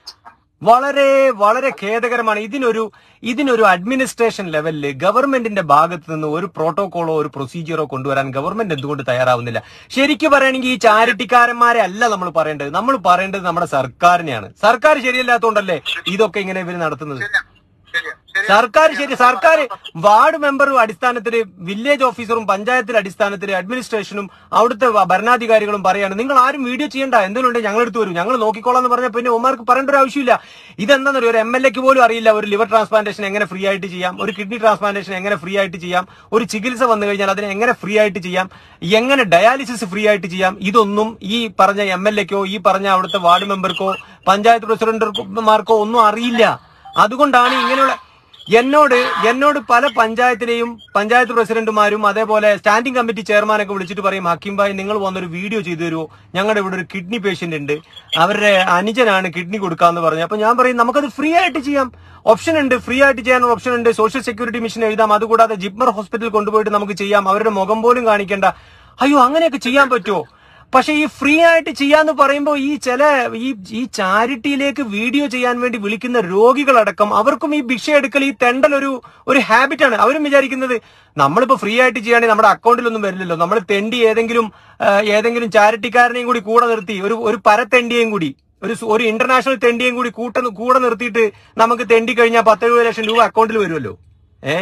വളരെ വളരെ ഖേദകരമാണ് ഇതിനൊരു ഇതിനൊരു അഡ്മിനിസ്ട്രേഷൻ ലെവലില് ഗവൺമെന്റിന്റെ ഭാഗത്ത് നിന്ന് ഒരു പ്രോട്ടോകോളോ ഒരു പ്രൊസീജിയറോ കൊണ്ടുവരാൻ ഗവൺമെന്റ് എന്തുകൊണ്ട് തയ്യാറാവുന്നില്ല ശരിക്കും പറയുകയാണെങ്കിൽ ഈ ചാരിറ്റിക്കാരന്മാരെ അല്ല നമ്മൾ പറയേണ്ടത് നമ്മൾ പറയേണ്ടത് നമ്മുടെ സർക്കാരിനെയാണ് സർക്കാർ ശരിയല്ലാത്തതുകൊണ്ടല്ലേ ഇതൊക്കെ ഇങ്ങനെ ഇവർ നടത്തുന്നത് ശരിയാ ശരിയാ ശരി സർക്കാർ ശരി സർക്കാർ വാർഡ് മെമ്പറും അടിസ്ഥാനത്തിൽ വില്ലേജ് ഓഫീസറും പഞ്ചായത്തിൽ അടിസ്ഥാനത്തിൽ അഡ്മിനിസ്ട്രേഷനും അവിടുത്തെ വ- ഭരണാധികാരികളും പറയാണ് നിങ്ങൾ ആരും വീഡിയോ ചെയ്യണ്ട എന്തെങ്കിലും ഉണ്ടെങ്കിൽ ഞങ്ങൾ എടുത്തു വരും ഞങ്ങൾ നോക്കിക്കോളാം എന്ന് പറഞ്ഞാൽ പിന്നെ ഉമാർക്ക് പറയേണ്ട ഒരു ആവശ്യമില്ല ഇതെന്താണെന്നറിയോ ഒരു എം എൽ എക്ക് പോലും അറിയില്ല ഒരു ലിവർ ട്രാൻസ്പ്ലാന്റേഷൻ എങ്ങനെ ഫ്രീ ആയിട്ട് ചെയ്യാം ഒരു കിഡ്നി ട്രാൻസ്പ്ലാന്റേഷൻ എങ്ങനെ ഫ്രീ ആയിട്ട് ചെയ്യാം ഒരു ചികിത്സ വന്നു കഴിഞ്ഞാൽ അതിനെ എങ്ങനെ ഫ്രീ ആയിട്ട് ചെയ്യാം എങ്ങനെ ഡയാലിസിസ് ഫ്രീ ആയിട്ട് ചെയ്യാം ഇതൊന്നും ഈ പറഞ്ഞ എം എൽ എക്കോ ഈ പറഞ്ഞ അവിടുത്തെ വാർഡ് മെമ്പർക്കോ പഞ്ചായത്ത് പ്രസിഡന്റുമാർക്കോ ഒന്നും അറിയില്ല അതുകൊണ്ടാണ് ഇങ്ങനെയുള്ള എന്നോട് എന്നോട് പല പഞ്ചായത്തിലെയും പഞ്ചായത്ത് പ്രസിഡന്റുമാരും അതേപോലെ സ്റ്റാൻഡിംഗ് കമ്മിറ്റി ചെയർമാനൊക്കെ വിളിച്ചിട്ട് പറയും ഹക്കീം ഭായ് നിങ്ങൾ വന്നൊരു വീഡിയോ ചെയ്തു തരുമോ ഞങ്ങളുടെ ഇവിടെ ഒരു കിഡ്നി പേഷ്യന്റ് ഉണ്ട് അവരുടെ അനുജനാണ് കിഡ്നി കൊടുക്കാന്ന് പറഞ്ഞു അപ്പൊ ഞാൻ പറയും നമുക്കത് ഫ്രീ ആയിട്ട് ചെയ്യാം ഓപ്ഷൻ ഉണ്ട് ഫ്രീ ആയിട്ട് ചെയ്യാനുള്ള ഓപ്ഷൻ ഉണ്ട് സോഷ്യൽ സെക്യൂരിറ്റി മിഷൻ എഴുതാം അതുകൂടാതെ ജിപ്മർ ഹോസ്പിറ്റൽ കൊണ്ടുപോയിട്ട് നമുക്ക് ചെയ്യാം അവരുടെ മുഖം പോലും കാണിക്കേണ്ട അയ്യോ അങ്ങനെയൊക്കെ ചെയ്യാൻ പറ്റുമോ പക്ഷെ ഈ ഫ്രീ ആയിട്ട് ചെയ്യാന്ന് പറയുമ്പോൾ ഈ ചില ഈ ഈ ചാരിറ്റിയിലേക്ക് വീഡിയോ ചെയ്യാൻ വേണ്ടി വിളിക്കുന്ന രോഗികളടക്കം അവർക്കും ഈ ഭിക്ഷ എടുക്കൽ ഈ തെണ്ടൽ ഒരു ഒരു ഹാബിറ്റാണ് അവരും വിചാരിക്കുന്നത് നമ്മളിപ്പോ ഫ്രീ ആയിട്ട് ചെയ്യുകയാണെങ്കിൽ നമ്മുടെ അക്കൗണ്ടിലൊന്നും വരില്ലല്ലോ നമ്മൾ തെണ്ടി ഏതെങ്കിലും ആ, ഏതെങ്കിലും ചാരിറ്റിക്കാരനെയും കൂടി കൂടെ നിർത്തി ഒരു ഒരു പരത്തെണ്ടിയെയും കൂടി ഒരു സു- ഒരു ഇന്റർനാഷണൽ തെണ്ടിയെയും കൂടി കൂട്ട കൂടെ നിർത്തിയിട്ട് നമുക്ക് തെണ്ടി കഴിഞ്ഞാൽ പത്തെഴുപത് ലക്ഷം രൂപ അക്കൗണ്ടിൽ വരുമല്ലോ ഏ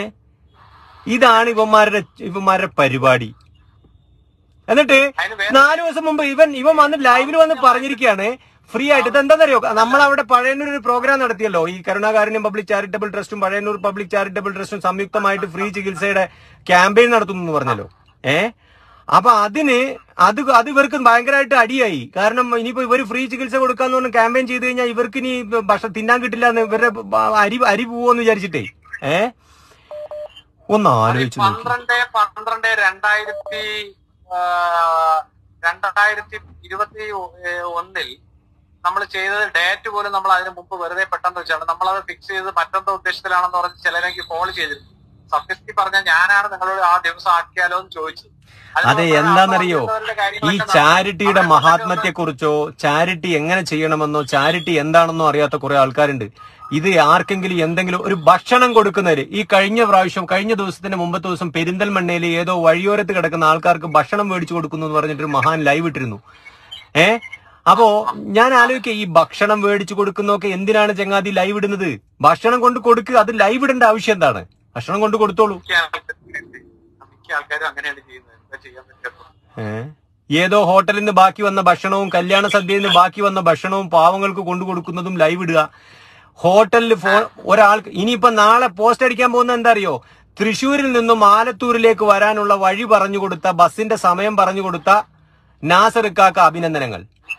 ഇതാണ് ഇവന്മാരുടെ ഇവന്മാരുടെ പരിപാടി എന്നിട്ട് അതിന് വേറെ നാല് ദിവസം മുമ്പ് ഇവൻ ഇവൻ വന്ന് ലൈവിൽ വന്ന് പറഞ്ഞിരിക്കുകയാണ് ഫ്രീ ആയിട്ട് ഇത് എന്താണെന്നറിയോ നമ്മളവിടെ പഴയന്നൂർ ഒരു പ്രോഗ്രാം നടത്തിയല്ലോ ഈ കരുണാകാരുണ്യം പബ്ലിക് ചാരിറ്റബിൾ ട്രസ്റ്റും പഴയന്നൂർ പബ്ലിക് ചാരിറ്റബിൾ ട്രസ്റ്റും സംയുക്തമായിട്ട് ഫ്രീ ചികിത്സയുടെ ക്യാമ്പയിൻ നടത്തുന്നു എന്ന് പറഞ്ഞല്ലോ ഏ അപ്പൊ അതിന് അത് അത് ഇവർക്ക് ഭയങ്കരമായിട്ട് അടിയായി കാരണം ഇനിയിപ്പോ ഇവർ ഫ്രീ ചികിത്സ കൊടുക്കാന്ന് പറഞ്ഞ് ക്യാമ്പയിൻ ചെയ്ത് കഴിഞ്ഞാൽ ഇവർക്ക് ഇനി ഭക്ഷണം തിന്നാൻ കിട്ടില്ല എന്ന് ഇവരുടെ ബ- അരി അരി പോവോന്ന് വിചാരിച്ചിട്ടേ ഏ ഒന്ന് ആലോചിച്ച് നോക്കി പന്ത്രണ്ട് പന്ത്രണ്ട് രണ്ടായിരത്തി ആ, രണ്ടായിരത്തി ഇരുപത്തി ഒന്നിൽ നമ്മൾ ചെയ്തത് ഡേറ്റ് പോലും നമ്മൾ അതിന് മുമ്പ് വെറുതെ പെട്ടെന്ന് വെച്ചാണ് നമ്മൾ അത് ഫിക്സ് ചെയ്ത് മറ്റെന്തോ ഉദ്ദേശത്തിലാണെന്ന് പറഞ്ഞ് ചിലരെനിക്ക് കോൾ ചെയ്തിരുന്നു സത്യത്തിൽ പറഞ്ഞ ഞാനാണ് നിങ്ങളോട് ആ ദിവസം ആക്കിയാലോ എന്ന് ചോദിച്ചത് അത് അതെ മാത്രമല്ല, എന്താണെന്നറിയോ ആ പറഞ്ഞവരുടെ ഈ കാര്യങ്ങളൊക്കെ ചാരിറ്റിയുടെ നടന്നു. മഹാത്മത്തെ കുറിച്ചോ ചാരിറ്റി എങ്ങനെ ചെയ്യണമെന്നോ ചാരിറ്റി എന്താണെന്നോ അറിയാത്ത കുറെ ആൾക്കാരുണ്ട് ഇത് ആർക്കെങ്കിലും എന്തെങ്കിലും ഒരു ഭക്ഷണം കൊടുക്കുന്നതിന് ഈ കഴിഞ്ഞ പ്രാവശ്യം കഴിഞ്ഞ ദിവസത്തിന്റെ മുമ്പത്തെ ദിവസം പെരിന്തൽമണ്ണയിൽ ഏതോ വഴിയോരത്ത് കിടക്കുന്ന ആൾക്കാർക്ക് ഭക്ഷണം മേടിച്ചു കൊടുക്കുന്നു എന്ന് പറഞ്ഞിട്ട് ഒരു മഹാൻ ലൈവ് ഇട്ടിരുന്നു ഏ അപ്പോ ഞാൻ ആലോചിക്കുക ഈ ഭക്ഷണം മേടിച്ചു കൊടുക്കുന്നൊക്കെ എന്തിനാണ് ചങ്ങാതി ലൈവ് ഇടുന്നത് ഭക്ഷണം കൊണ്ട് കൊടുക്കുക അത് ലൈവ് ഇടേണ്ട ആവശ്യം എന്താണ് ഭക്ഷണം കൊണ്ട് കൊടുത്തോളൂ മിക്ക ആൾക്കാരും മിക്ക ആൾക്കാരും അങ്ങനെയാണ് ചെയ്യുന്നത് എന്താ ചെയ്യാൻ പറ്റും ഏ? ഏതോ ഹോട്ടലിൽ നിന്ന് ബാക്കി വന്ന ഭക്ഷണവും കല്യാണ സദ്യയിൽ നിന്ന് ബാക്കി വന്ന ഭക്ഷണവും പാവങ്ങൾക്ക് കൊണ്ടു കൊടുക്കുന്നതും ലൈവ് ഇടുക ഹോട്ടലിൽ ഫോൺ ഒരാൾക്ക് ഇനിയിപ്പോ നാളെ പോസ്റ്റ് അടിക്കാൻ പോകുന്ന എന്താ അറിയോ തൃശൂരിൽ നിന്നും ആലത്തൂരിലേക്ക് വരാനുള്ള വഴി പറഞ്ഞു കൊടുത്ത ബസിന്റെ സമയം പറഞ്ഞു കൊടുത്ത നാസർക്കാക്ക് അഭിനന്ദനങ്ങൾ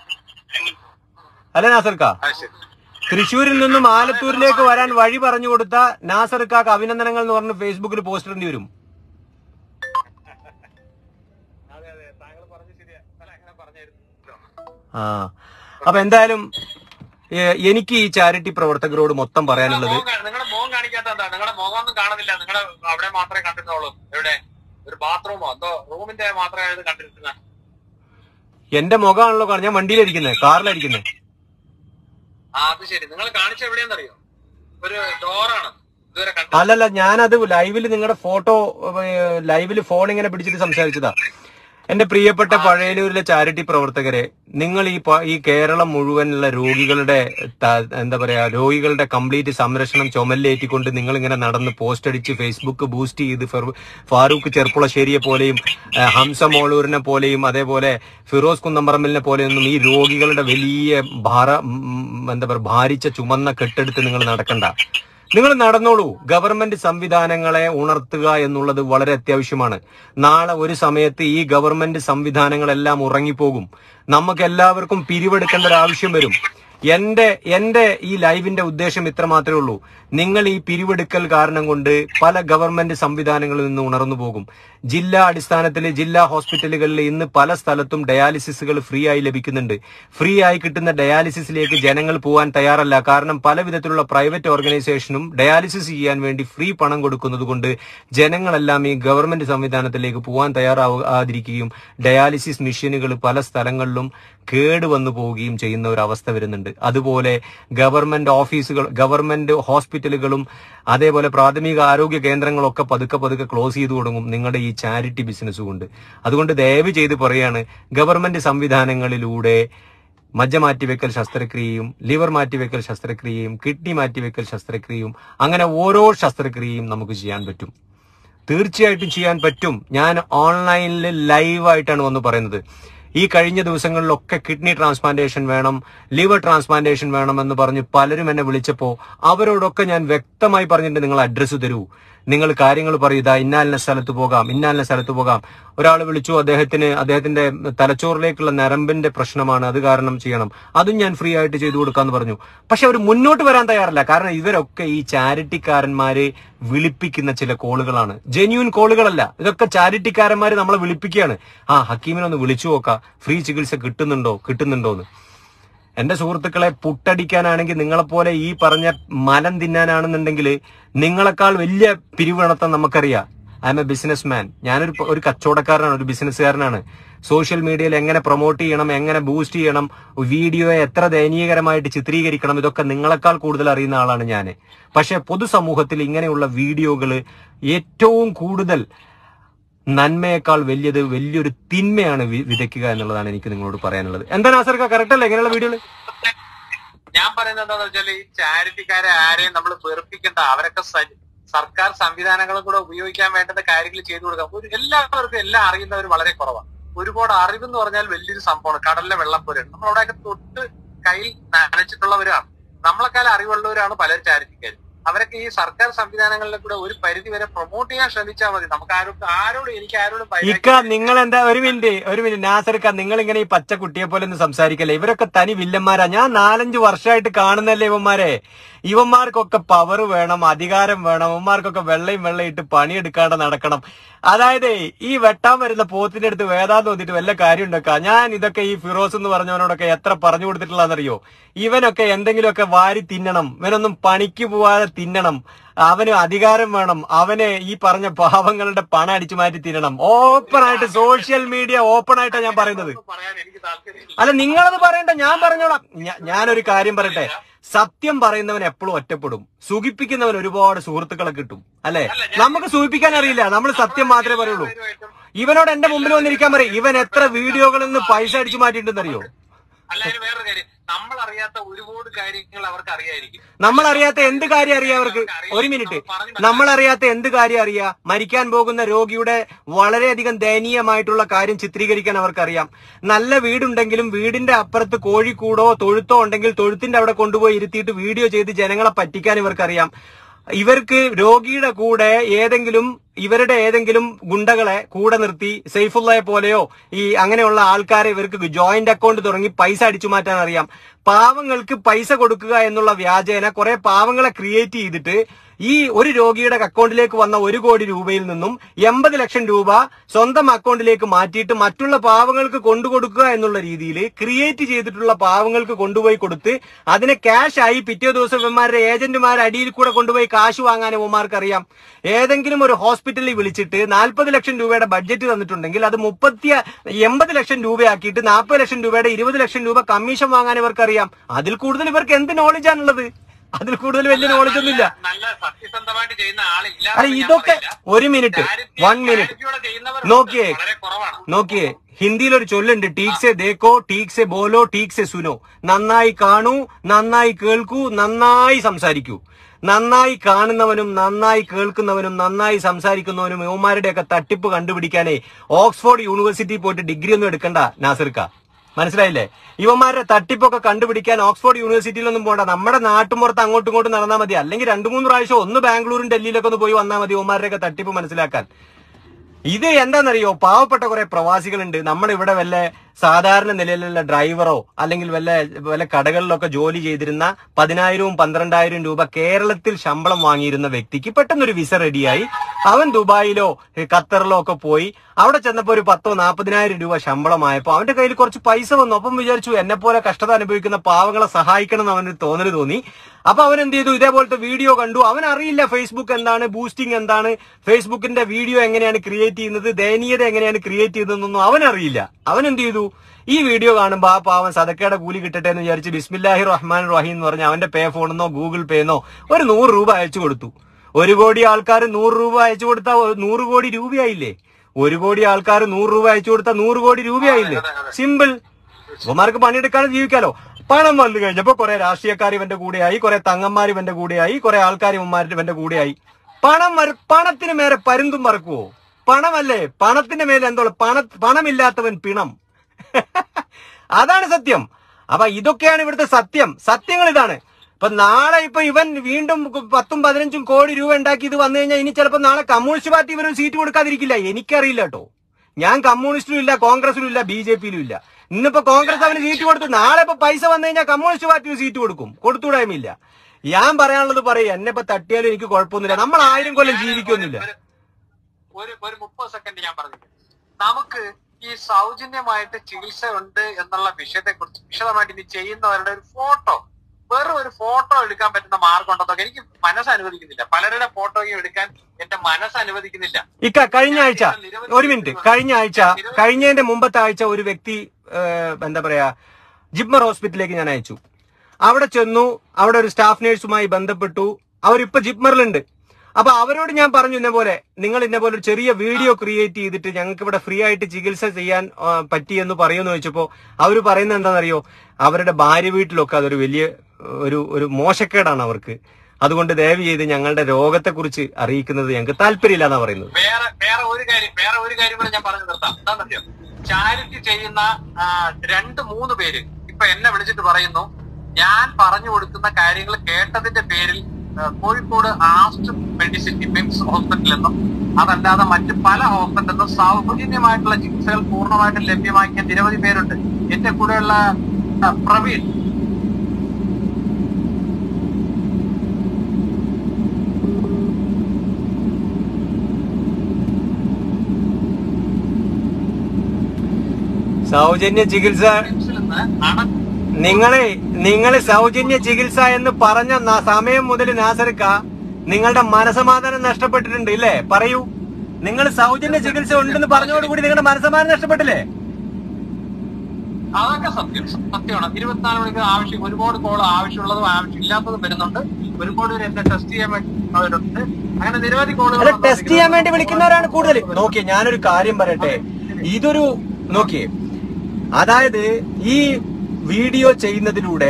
അല്ല നാസർക്ക അത് ശരി തൃശൂരിൽ നിന്നും ആലത്തൂരിലേക്ക് വരാൻ വഴി പറഞ്ഞു കൊടുത്ത നാസർക്കാക്ക് അഭിനന്ദനങ്ങൾ എന്ന് പറഞ്ഞ് ഫേസ്ബുക്കിൽ പോസ്റ്റ് ഇടേണ്ടി വരും അതെ അതെ താങ്കൾ പറഞ്ഞ ശരിയാ അല്ല അങ്ങനെ പറഞ്ഞായിരുന്നു ആ അപ്പൊ എന്തായാലും ഏ, എനിക്ക് ഈ ചാരിറ്റി പ്രവർത്തകരോട് മൊത്തം പറയാനുള്ളത് നിങ്ങളുടെ മുഖം കാണിക്കാത്ത എന്താ നിങ്ങളുടെ മുഖം ഒന്നും കാണുന്നില്ല നിങ്ങളുടെ അവിടെ മാത്രമേ കണ്ടിരുന്നുള്ളൂ എവിടെ ഒരു ബാത്റൂമോ എന്തോ റൂമിന്റെ മാത്രമേ ഇത് കണ്ടിരുന്നത് എന്റെ മുഖമാണല്ലോ കാണുന്നത് ഞാൻ വണ്ടിയിലിരിക്കുന്നത് കാറിലിരിക്കുന്നത് ആ അത് ശരി നിങ്ങൾ കാണിച്ച എവിടെയെന്നറിയോ ഒരു ഡോറാണ് ഇതുവരെ കണ്ടത് അല്ലല്ല ഞാനത് ലൈവിൽ നിങ്ങളുടെ ഫോട്ടോ ലൈവിൽ ഫോൺ ഇങ്ങനെ പിടിച്ചിട്ട് സംസാരിച്ചതാ എന്റെ പ്രിയപ്പെട്ട പഴയനൂരിലെ ചാരിറ്റി പ്രവർത്തകരെ നിങ്ങൾ ഈ പ- ഈ കേരളം മുഴുവനുള്ള രോഗികളുടെ ത- എന്താ പറയാ രോഗികളുടെ കംപ്ലീറ്റ് സംരക്ഷണം ചുമലിലേറ്റിക്കൊണ്ട് നിങ്ങൾ ഇങ്ങനെ നടന്ന് പോസ്റ്റ് അടിച്ച് ഫേസ്ബുക്ക് ബൂസ്റ്റ് ചെയ്ത് ഫെറു- ഫാറൂഖ് ചെർപ്പുളശ്ശേരിയെ പോലെയും ഏഹ്, ഹംസ മോളൂരിനെ പോലെയും അതേപോലെ ഫിറോസ് കുന്നമ്പറമ്പലിനെ പോലെയൊന്നും ഈ രോഗികളുടെ വലിയ ഭാര ഉം, എന്താ പറയുക ഭാരിച്ച ചുമന്ന കെട്ടെടുത്ത് നിങ്ങൾ നടക്കണ്ട നിങ്ങൾ നടന്നോളൂ ഗവൺമെന്റ് സംവിധാനങ്ങളെ ഉണർത്തുക എന്നുള്ളത് വളരെ അത്യാവശ്യമാണ് നാളെ ഒരു സമയത്ത് ഈ ഗവൺമെന്റ് സംവിധാനങ്ങളെല്ലാം ഉറങ്ങിപ്പോകും നമുക്ക് എല്ലാവർക്കും പിരിവെടുക്കേണ്ട ഒരു ആവശ്യം വരും എന്റെ എന്റെ ഈ ലൈവിന്റെ ഉദ്ദേശം ഇത്ര മാത്രമേ ഉള്ളൂ നിങ്ങൾ ഈ പിരിവെടുക്കൽ കാരണം കൊണ്ട് പല ഗവൺമെന്റ് സംവിധാനങ്ങളിൽ നിന്ന് ഉണർന്നു പോകും ജില്ലാ അടിസ്ഥാനത്തിൽ ജില്ലാ ഹോസ്പിറ്റലുകളിൽ ഇന്ന് പല സ്ഥലത്തും ഡയാലിസിസുകൾ ഫ്രീ ആയി ലഭിക്കുന്നുണ്ട് ഫ്രീ ആയി കിട്ടുന്ന ഡയാലിസിസിലേക്ക് ജനങ്ങൾ പോകാൻ തയ്യാറല്ല കാരണം പല വിധത്തിലുള്ള പ്രൈവറ്റ് ഓർഗനൈസേഷനും ഡയാലിസിസ് ചെയ്യാൻ വേണ്ടി ഫ്രീ പണം കൊടുക്കുന്നത് കൊണ്ട് ജനങ്ങളെല്ലാം ഈ ഗവൺമെന്റ് സംവിധാനത്തിലേക്ക് പോകാൻ തയ്യാറാകാതിരിക്കുകയും ഡയാലിസിസ് മെഷീനുകൾ പല സ്ഥലങ്ങളിലും കേടുവന്നു പോവുകയും ചെയ്യുന്ന ഒരു അവസ്ഥ വരുന്നുണ്ട് അതുപോലെ ഗവൺമെന്റ് ഓഫീസുകൾ ഗവൺമെന്റ് ഹോസ്പിറ്റലുകളും അതേപോലെ പ്രാഥമിക ആരോഗ്യ കേന്ദ്രങ്ങളൊക്കെ പതുക്കെ പതുക്കെ ക്ലോസ് ചെയ്തു തുടങ്ങും നിങ്ങളുടെ ഈ ചാരിറ്റി ബിസിനസ് കൊണ്ട് അതുകൊണ്ട് ദയവ് ചെയ്ത് പറയാണ് ഗവൺമെന്റ് സംവിധാനങ്ങളിലൂടെ മജ്ജ മാറ്റിവെക്കൽ ശസ്ത്രക്രിയയും ലിവർ മാറ്റിവെക്കൽ ശസ്ത്രക്രിയയും കിഡ്നി മാറ്റിവെക്കൽ ശസ്ത്രക്രിയയും അങ്ങനെ ഓരോ ശസ്ത്രക്രിയയും നമുക്ക് ചെയ്യാൻ പറ്റും തീർച്ചയായിട്ടും ചെയ്യാൻ പറ്റും ഞാൻ ഓൺലൈനിൽ ലൈവായിട്ടാണ് വന്ന് പറയുന്നത് ഈ കഴിഞ്ഞ ദിവസങ്ങളിലൊക്കെ കിഡ്നി ട്രാൻസ്പ്ലാന്റേഷൻ വേണം ലിവർ ട്രാൻസ്പ്ലാന്റേഷൻ വേണം എന്ന് പറഞ്ഞ് പലരും എന്നെ വിളിച്ചപ്പോൾ അവരോടൊക്കെ ഞാൻ വ്യക്തമായി പറഞ്ഞിട്ടുണ്ട് നിങ്ങൾ അഡ്രസ്സ് തരൂ നിങ്ങൾ കാര്യങ്ങൾ പറയുക ഇന്നാലിന സ്ഥലത്ത് പോകാം ഇന്നാലിന സ്ഥലത്ത് പോകാം ഒരാൾ വിളിച്ചു അദ്ദേഹത്തിന് അദ്ദേഹത്തിന്റെ തലച്ചോറിലേക്കുള്ള നരമ്പിന്റെ പ്രശ്നമാണ് അത് കാരണം ചെയ്യണം അതും ഞാൻ ഫ്രീ ആയിട്ട് ചെയ്തു കൊടുക്കാന്ന് പറഞ്ഞു പക്ഷെ അവർ മുന്നോട്ട് വരാൻ തയ്യാറല്ല കാരണം ഇവരൊക്കെ ഈ ചാരിറ്റിക്കാരന്മാരെ വിളിപ്പിക്കുന്ന ചില കോളുകളാണ് ജെന്യൂൻ കോളുകളല്ല ഇതൊക്കെ ചാരിറ്റിക്കാരന്മാര് നമ്മളെ വിളിപ്പിക്കുകയാണ് ആ ഹക്കീമിനെ ഒന്ന് വിളിച്ചു നോക്കാം ഫ്രീ ചികിത്സ കിട്ടുന്നുണ്ടോ കിട്ടുന്നുണ്ടോ എന്ന് എന്റെ സുഹൃത്തുക്കളെ പുട്ടടിക്കാനാണെങ്കിൽ നിങ്ങളെപ്പോലെ ഈ പറഞ്ഞ മലം തിന്നാനാണെന്നുണ്ടെങ്കിൽ നിങ്ങളെക്കാൾ വലിയ പിരിവണത്തം നമുക്കറിയാം I am a business man ഞാനൊരു പ- ഒരു കച്ചവടക്കാരനാണ് ഒരു ബിസിനസ്സുകാരനാണ് സോഷ്യൽ മീഡിയയിൽ എങ്ങനെ പ്രൊമോട്ട് ചെയ്യണം എങ്ങനെ ബൂസ്റ്റ് ചെയ്യണം വീഡിയോയെ എത്ര ദയനീയകരമായിട്ട് ചിത്രീകരിക്കണം ഇതൊക്കെ നിങ്ങളെക്കാൾ കൂടുതൽ അറിയുന്ന ആളാണ് ഞാൻ പക്ഷെ പൊതുസമൂഹത്തിൽ ഇങ്ങനെയുള്ള വീഡിയോകൾ ഏറ്റവും കൂടുതൽ നന്മയേക്കാൾ വലിയത് വലിയൊരു തിന്മയാണ് വി- വിതയ്ക്കുക എന്നുള്ളതാണ് എനിക്ക് നിങ്ങളോട് പറയാനുള്ളത് എന്താണ് ആസർക്ക കറക്റ്റ് അല്ലേ ഇങ്ങനെയുള്ള വീഡിയോകൾ ഞാൻ പറയുന്നത് എന്താണെന്ന് വെച്ചാൽ ഈ ചാരിറ്റിക്കാരെ ആരെയും നമ്മൾ വെറുപ്പിക്കണ്ട അവരൊക്കെ സ- സർക്കാർ സംവിധാനങ്ങളും കൂടെ ഉപയോഗിക്കാൻ വേണ്ടുന്ന കാര്യങ്ങൾ ചെയ്തു കൊടുക്കാം ഒരു എല്ലാവർക്കും എല്ലാം അറിയുന്നവർ വളരെ കുറവാണ് ഒരുപാട് അറിവെന്ന് പറഞ്ഞാൽ വലിയൊരു സംഭവമാണ് കടലിലെ വെള്ളം പോലെയാണ് നമ്മൾ അവിടെയൊക്കെ തൊട്ട് കയ്യിൽ നനച്ചിട്ടുള്ളവരാണ് നമ്മളെക്കാൾ അറിവുള്ളവരാണ് പലരും ചാരിറ്റിക്കാർ അവരൊക്കെ ഈ സർക്കാർ സംവിധാനങ്ങളിലെ കൂടെ ഒരു പരിധി വരെ പ്രൊമോട്ട് ചെയ്യാൻ ശ്രമിച്ചാൽ മതി നമുക്ക് ആരും ആരോടും എനിക്ക് ആരോടും ഇക്ക നിങ്ങൾ എന്താ ഒരു മിനിറ്റ് ഒരു മിനിറ്റ് നാസർക്ക നിങ്ങൾ ഇങ്ങനെ ഈ പച്ച കുട്ടിയെ പോലെ ഒന്നും സംസാരിക്കല്ലേ ഇവരൊക്കെ തനി വില്ലന്മാരാ ഞാൻ നാലഞ്ച് വർഷമായിട്ട് കാണുന്നല്ലേ ഇവന്മാരെ ഇവന്മാർക്കൊക്കെ പവർ വേണം അധികാരം വേണം ഇവന്മാർക്കൊക്കെ വെള്ളയും വെള്ളയും ഇട്ട് പണിയെടുക്കാണ്ട് നടക്കണം അതായത് ഈ വെട്ടാൻ വരുന്ന പോത്തിന്റെ അടുത്ത് വേദാന്ന് തോന്നിട്ട് വല്ല കാര്യം ഉണ്ടാക്കുക ഞാൻ ഇതൊക്കെ ഈ ഫിറോസ് എന്ന് പറഞ്ഞവനോടൊക്കെ എത്ര പറഞ്ഞു കൊടുത്തിട്ടുള്ളതെന്നറിയോ ഇവനൊക്കെ എന്തെങ്കിലുമൊക്കെ വാരി തിന്നണം ഇവനൊന്നും പണിക്ക് പോവാതെ തിന്നണം അവന് അധികാരം വേണം അവന് ഈ പറഞ്ഞ പാവങ്ങളുടെ പണം അടിച്ചു മാറ്റി തിന്നണം ഓപ്പൺ ആയിട്ട് സോഷ്യൽ മീഡിയ ഓപ്പൺ ആയിട്ടാണ് ഞാൻ പറയുന്നത് പറയാൻ എനിക്ക് താല്പര്യമില്ല അല്ല നിങ്ങളത് പറയണ്ട ഞാൻ പറഞ്ഞോളാം ഞാ- ഞാനൊരു കാര്യം പറയട്ടെ സത്യം പറയുന്നവൻ എപ്പോഴും ഒറ്റപ്പെടും സുഖിപ്പിക്കുന്നവൻ ഒരുപാട് സുഹൃത്തുക്കളെ കിട്ടും അല്ലെ നമുക്ക് സൂചിപ്പിക്കാൻ അറിയില്ല നമ്മൾ സത്യം മാത്രമേ പറയുള്ളൂ ഇവനോട് എന്റെ മുമ്പിൽ വന്നിരിക്കാൻ പറയും ഇവൻ എത്ര വീഡിയോകളിൽ നിന്ന് പൈസ അടിച്ചു മാറ്റിയിട്ടുണ്ടെന്നറിയോ അല്ല അതിന് വേറൊരു കാര്യം നമ്മൾ അറിയാത്ത ഒരുപാട് കാര്യങ്ങൾ അവർക്ക് അറിയായിരിക്കും നമ്മൾ അറിയാത്ത എന്ത് കാര്യം അറിയാം അവർക്ക് ഒരു മിനിറ്റ് നമ്മൾ അറിയാത്ത എന്ത് കാര്യം അറിയാം മരിക്കാൻ പോകുന്ന രോഗിയുടെ വളരെയധികം ദയനീയമായിട്ടുള്ള കാര്യം ചിത്രീകരിക്കാൻ അവർക്കറിയാം നല്ല വീടുണ്ടെങ്കിലും വീടിന്റെ അപ്പുറത്ത് കോഴിക്കൂടോ തൊഴുത്തോ ഉണ്ടെങ്കിൽ തൊഴുത്തിന്റെ അവിടെ കൊണ്ടുപോയി ഇരുത്തിയിട്ട് വീഡിയോ ചെയ്ത് ജനങ്ങളെ പറ്റിക്കാൻ ഇവർക്കറിയാം ഇവർക്ക് രോഗിയുടെ കൂടെ ഏതെങ്കിലും ഇവരുടെ ഏതെങ്കിലും ഗുണ്ടകളെ കൂടെ നിർത്തി സൈഫുള്ളയെ പോലെയോ ഈ അങ്ങനെയുള്ള ആൾക്കാരെ ഇവർക്ക് ജോയിന്റ് അക്കൗണ്ട് തുടങ്ങി പൈസ അടിച്ചു മാറ്റാൻ അറിയാം പാവങ്ങൾക്ക് പൈസ കൊടുക്കുക എന്നുള്ള വ്യാജേന കുറെ പാവങ്ങളെ ക്രിയേറ്റ് ചെയ്തിട്ട് ഈ ഒരു രോഗിയുടെ അക്കൗണ്ടിലേക്ക് വന്ന ഒരു കോടി രൂപയിൽ നിന്നും എൺപത് ലക്ഷം രൂപ സ്വന്തം അക്കൗണ്ടിലേക്ക് മാറ്റിയിട്ട് മറ്റുള്ള പാവങ്ങൾക്ക് കൊണ്ടുകൊടുക്കുക എന്നുള്ള രീതിയിൽ ക്രിയേറ്റ് ചെയ്തിട്ടുള്ള പാവങ്ങൾക്ക് കൊണ്ടുപോയി കൊടുത്ത് അതിനെ ക്യാഷ് ആയി പിറ്റേ ദിവസം ഇവന്മാരുടെ ഏജന്റുമാർ അടിയിൽ കൂടെ കൊണ്ടുപോയി കാശ് വാങ്ങാൻ ഇവന്മാർക്ക് അറിയാം ഏതെങ്കിലും ഒരു ഹോസ്പിറ്റലിൽ വിളിച്ചിട്ട് നാൽപ്പത് ലക്ഷം രൂപയുടെ ബഡ്ജറ്റ് തന്നിട്ടുണ്ടെങ്കിൽ അത് മുപ്പത്തി എൺപത് ലക്ഷം രൂപയാക്കിയിട്ട് നാൽപ്പത് ലക്ഷം രൂപയുടെ ഇരുപത് ലക്ഷം രൂപ കമ്മീഷൻ വാങ്ങാൻ ഇവർക്കറിയാം അതിൽ കൂടുതൽ ഇവർക്ക് എന്ത് നോളജാണുള്ളത് അതിൽ കൂടുതൽ വലിയ നോളജ് ഒന്നുമില്ല നല്ല സത്യസന്ധമായിട്ട് ചെയ്യുന്ന ആളില്ല അല്ല ഇതൊക്കെ ഒരു മിനിറ്റ് വൺ മിനിറ്റ് നോക്കിയേ വളരെ കുറവാണ് നോക്കിയേ ഹിന്ദിയിൽ ഒരു ചൊല്ലുണ്ട് ടീക്സെ ദേക്കോ ടീക്സെ ബോലോ ടീക്സെ സുനോ നന്നായി കാണൂ നന്നായി കേൾക്കൂ നന്നായി സംസാരിക്കൂ നന്നായി കാണുന്നവനും നന്നായി കേൾക്കുന്നവനും നന്നായി സംസാരിക്കുന്നവനും യുവമാരുടെയൊക്കെ തട്ടിപ്പ് കണ്ടുപിടിക്കാനേ ഓക്സ്ഫോർഡ് യൂണിവേഴ്സിറ്റി പോയിട്ട് ഡിഗ്രി ഒന്നും എടുക്കണ്ട നാസിർക്ക മനസ്സിലായില്ലേ ഇവന്മാരുടെ തട്ടിപ്പൊക്കെ കണ്ടുപിടിക്കാൻ ഓക്സ്ഫോർഡ് യൂണിവേഴ്സിറ്റിയിലൊന്നും പോകണ്ട നമ്മുടെ നാട്ടുമ്പുറത്ത് അങ്ങോട്ടും ഇങ്ങോട്ടും നടന്നാൽ മതി അല്ലെങ്കിൽ രണ്ടു മൂന്ന് പ്രാവശ്യം ഒന്ന് ബാംഗ്ലൂരും ഡൽഹിയിലൊക്കെ ഒന്ന് പോയി വന്നാൽ മതി ഇവന്മാരുടെയൊക്കെ തട്ടിപ്പ് മനസ്സിലാക്കാൻ ഇത് എന്താണെന്നറിയോ പാവപ്പെട്ട കുറെ പ്രവാസികളുണ്ട് നമ്മുടെ ഇവിടെ വല്ല സാധാരണ നിലയിലുള്ള ഡ്രൈവറോ അല്ലെങ്കിൽ വല്ല വല്ല കടകളിലൊക്കെ ജോലി ചെയ്തിരുന്ന പതിനായിരവും പന്ത്രണ്ടായിരം രൂപ കേരളത്തിൽ ശമ്പളം വാങ്ങിയിരുന്ന വ്യക്തിക്ക് പെട്ടെന്നൊരു വിസ റെഡിയായി അവൻ ദുബായിലോ ഏ, ഖത്തറിലോ ഒക്കെ പോയി അവിടെ ചെന്നപ്പോ ഒരു പത്തോ നാൽപ്പതിനായിരം രൂപ ശമ്പളമായപ്പോ അവന്റെ കയ്യിൽ കുറച്ച് പൈസ വന്നു അപ്പം വിചാരിച്ചു എന്നെ പോലെ കഷ്ടത അനുഭവിക്കുന്ന പാവങ്ങളെ സഹായിക്കണം എന്ന് അവന് തോന്നൽ തോന്നി അപ്പൊ അവൻ എന്ത് ചെയ്തു ഇതേപോലത്തെ വീഡിയോ കണ്ടു അവൻ അറിയില്ല ഫേസ്ബുക്ക് എന്താണ് ബൂസ്റ്റിംഗ് എന്താണ് ഫേസ്ബുക്കിന്റെ വീഡിയോ എങ്ങനെയാണ് ക്രിയേറ്റ് ചെയ്യുന്നത് ദയനീയത എങ്ങനെയാണ് ക്രിയേറ്റ് ചെയ്തതെന്നൊന്നും അവൻ അറിയില്ല അവൻ എന്ത് ചെയ്തു ഈ വീഡിയോ കാണുമ്പോൾ ആ പാവൻ സദക്കയുടെ കൂലി കിട്ടട്ടെ എന്ന് വിചാരിച്ച് ബിസ്മില്ലാഹി റഹ്മാൻ റഹീം എന്ന് പറഞ്ഞ അവന്റെ പേ ഫോണെന്നോ ഗൂഗിൾ പേന്നോ ഒരു നൂറ് രൂപ അയച്ചു കൊടുത്തു ഒരു കോടി ആൾക്കാർ നൂറ് രൂപ അയച്ചു കൊടുത്താൽ നൂറ് കോടി രൂപയായില്ലേ ഒരു കോടി ആൾക്കാർ നൂറ് രൂപ അയച്ചു കൊടുത്താൽ നൂറ് കോടി രൂപയായില്ലേ സിമ്പിൾ ഇവന്മാർക്ക് പണിയെടുക്കാതെ ജീവിക്കാലോ പണം വന്നു കഴിഞ്ഞപ്പോ കുറെ രാഷ്ട്രീയക്കാർ ഇവന്റെ കൂടെയായി കുറെ തങ്ങന്മാർ ഇവന്റെ കൂടെയായി കുറെ ആൾക്കാർ ഇവന്മാരുടെ ഇവന്റെ കൂടെയായി പണം വര- പണത്തിന് മേലെ പരുന്തും പറക്കുവോ പണമല്ലേ പണത്തിന്റെ മേലെ എന്തോ പണ പണമില്ലാത്തവൻ പിണം അതാണ് സത്യം അപ്പൊ ഇതൊക്കെയാണ് ഇവിടുത്തെ സത്യം സത്യങ്ങൾ ഇതാണ് ഇപ്പൊ നാളെ ഇപ്പൊ ഇവൻ വീണ്ടും പത്തും പതിനഞ്ചും കോടി രൂപ ഉണ്ടാക്കി ഇത് വന്നു കഴിഞ്ഞാൽ ഇനി ചിലപ്പോ നാളെ കമ്മ്യൂണിസ്റ്റ് പാർട്ടി ഇവരൊരു സീറ്റ് കൊടുക്കാതിരിക്കില്ല എനിക്കറിയില്ല കേട്ടോ ഞാൻ കമ്മ്യൂണിസ്റ്റിലും ഇല്ല കോൺഗ്രസിലും ഇല്ല ബി ജെ പിയിലും ഇല്ല ഇന്നിപ്പോ കോൺഗ്രസ് അവന് സീറ്റ് കൊടുത്തു നാളെ ഇപ്പൊ പൈസ വന്നു കഴിഞ്ഞാൽ കമ്മ്യൂണിസ്റ്റ് പാർട്ടി സീറ്റ് കൊടുക്കും കൊടുത്തുകൂടായ്മയില്ല ഞാൻ പറയാനുള്ളത് പറയും എന്നെ ഇപ്പൊ തട്ടിയാലും എനിക്ക് കുഴപ്പമൊന്നുമില്ല നമ്മൾ ആയിരം കൊല്ലം ജീവിക്കൊന്നുമില്ല ഒരു- ഒരു ഒരു മുപ്പത് സെക്കൻഡ് ഞാൻ പറഞ്ഞു നമുക്ക് ഈ സൗജന്യമായിട്ട് ചികിത്സ ഉണ്ട് എന്നുള്ള വിഷയത്തെ കുറിച്ച് വിശദമായിട്ട് ഇനി ചെയ്യുന്നവരുടെ ഒരു ഫോട്ടോ വെറും ഒരു ഫോട്ടോ എടുക്കാൻ പറ്റുന്ന മാർഗം ഉണ്ടെന്നൊക്കെ എനിക്ക് മനസ്സ് അനുവദിക്കുന്നില്ല പലരുടെ ഫോട്ടോയും എടുക്കാൻ എന്റെ മനസ്സ് അനുവദിക്കുന്നില്ല ഇക്ക കഴിഞ്ഞ ആഴ്ച ഒരു മിനിറ്റ് കഴിഞ്ഞ ആഴ്ച കഴിഞ്ഞതിന്റെ മുമ്പത്തെ ആഴ്ച ഒരു വ്യക്തി ഏഹ്, എന്താ പറയാ ജിപ്മർ ഹോസ്പിറ്റലിലേക്ക് ഞാൻ അയച്ചു അവിടെ ചെന്നു അവിടെ ഒരു സ്റ്റാഫ് നേഴ്സുമായി ബന്ധപ്പെട്ടു അവരിപ്പോ ജിപ്മറിലുണ്ട് അപ്പൊ അവരോട് ഞാൻ പറഞ്ഞു ഇന്ന പോലെ നിങ്ങൾ ഇന്ന പോലെ ഒരു ചെറിയ വീഡിയോ ക്രിയേറ്റ് ചെയ്തിട്ട് ഞങ്ങൾക്ക് ഇവിടെ ഫ്രീ ആയിട്ട് ചികിത്സ ചെയ്യാൻ ആ, പറ്റിയെന്ന് പറയുമെന്ന് ചോദിച്ചപ്പോ അവർ പറയുന്നത് എന്താണെന്നറിയോ അവരുടെ ഭാര്യ വീട്ടിലൊക്കെ അതൊരു വലിയ ഒരു ഒരു മോശക്കേടാണ് അവർക്ക് അതുകൊണ്ട് ദയവ് ചെയ്ത് ഞങ്ങളുടെ രോഗത്തെക്കുറിച്ച് അറിയിക്കുന്നത് ഞങ്ങൾക്ക് താല്പര്യമില്ല എന്നാ പറയുന്നത് വേറെ വേറെ ഒരു കാര്യം വേറെ ഒരു കാര്യം കൂടെ ഞാൻ പറഞ്ഞു നിർത്താം എന്താണെന്നറിയോ ചാരിറ്റി ചെയ്യുന്ന ആ, രണ്ട് മൂന്ന് പേര് ഇപ്പൊ എന്നെ വിളിച്ചിട്ട് പറയുന്നു ഞാൻ പറഞ്ഞു കൊടുക്കുന്ന കാര്യങ്ങൾ കേട്ടതിന്റെ പേരിൽ ആ, കോഴിക്കോട് ആസ്റ്റ് മെഡിസിറ്റി മിംസ് ഹോസ്പിറ്റലിൽ നിന്നും അതല്ലാതെ മറ്റ് പല ഹോസ്പിറ്റലിൽ നിന്നും സൗജന്യമായിട്ടുള്ള ചികിത്സകൾ പൂർണ്ണമായിട്ടും ലഭ്യമാക്കിയ നിരവധി പേരുണ്ട് എന്റെ കൂടെയുള്ള ആ, പ്രവീൺ സൗജന്യ ചികിത്സ മിംസിൽ നിന്ന് അട നിങ്ങളെ നിങ്ങള് സൗജന്യ ചികിത്സ എന്ന് പറഞ്ഞ ന- സമയം മുതൽ നാസർക്ക നിങ്ങളുടെ മനസമാധാനം നഷ്ടപ്പെട്ടിട്ടുണ്ട് ഇല്ലേ പറയൂ നിങ്ങൾ സൗജന്യ ചികിത്സ ഉണ്ടെന്ന് പറഞ്ഞതോടുകൂടി നിങ്ങളുടെ മനസമാധാനം നഷ്ടപ്പെട്ടില്ലേ അതൊക്കെ സത്യം സത്യമാണ് ഇരുപത്തിനാല് മണിക്കൂർ ആവശ്യം ഒരുപാട് കോൾ ആവശ്യമുള്ളതും ആവശ്യമില്ലാത്തതും വരുന്നുണ്ട് ഒരുപാട് പേര് എന്നെ ടെസ്റ്റ് ചെയ്യാൻ വേണ്ടിയുണ്ട് അങ്ങനെ നിരവധി കോളുകൾ അല്ല ടെസ്റ്റ് ചെയ്യാൻ വേണ്ടി വിളിക്കുന്നവരാണ് കൂടുതൽ നോക്കിയേ ഞാനൊരു കാര്യം പറയട്ടെ ഇതൊരു നോക്കിയേ അതായത് ഈ വീഡിയോ ചെയ്യുന്നതിലൂടെ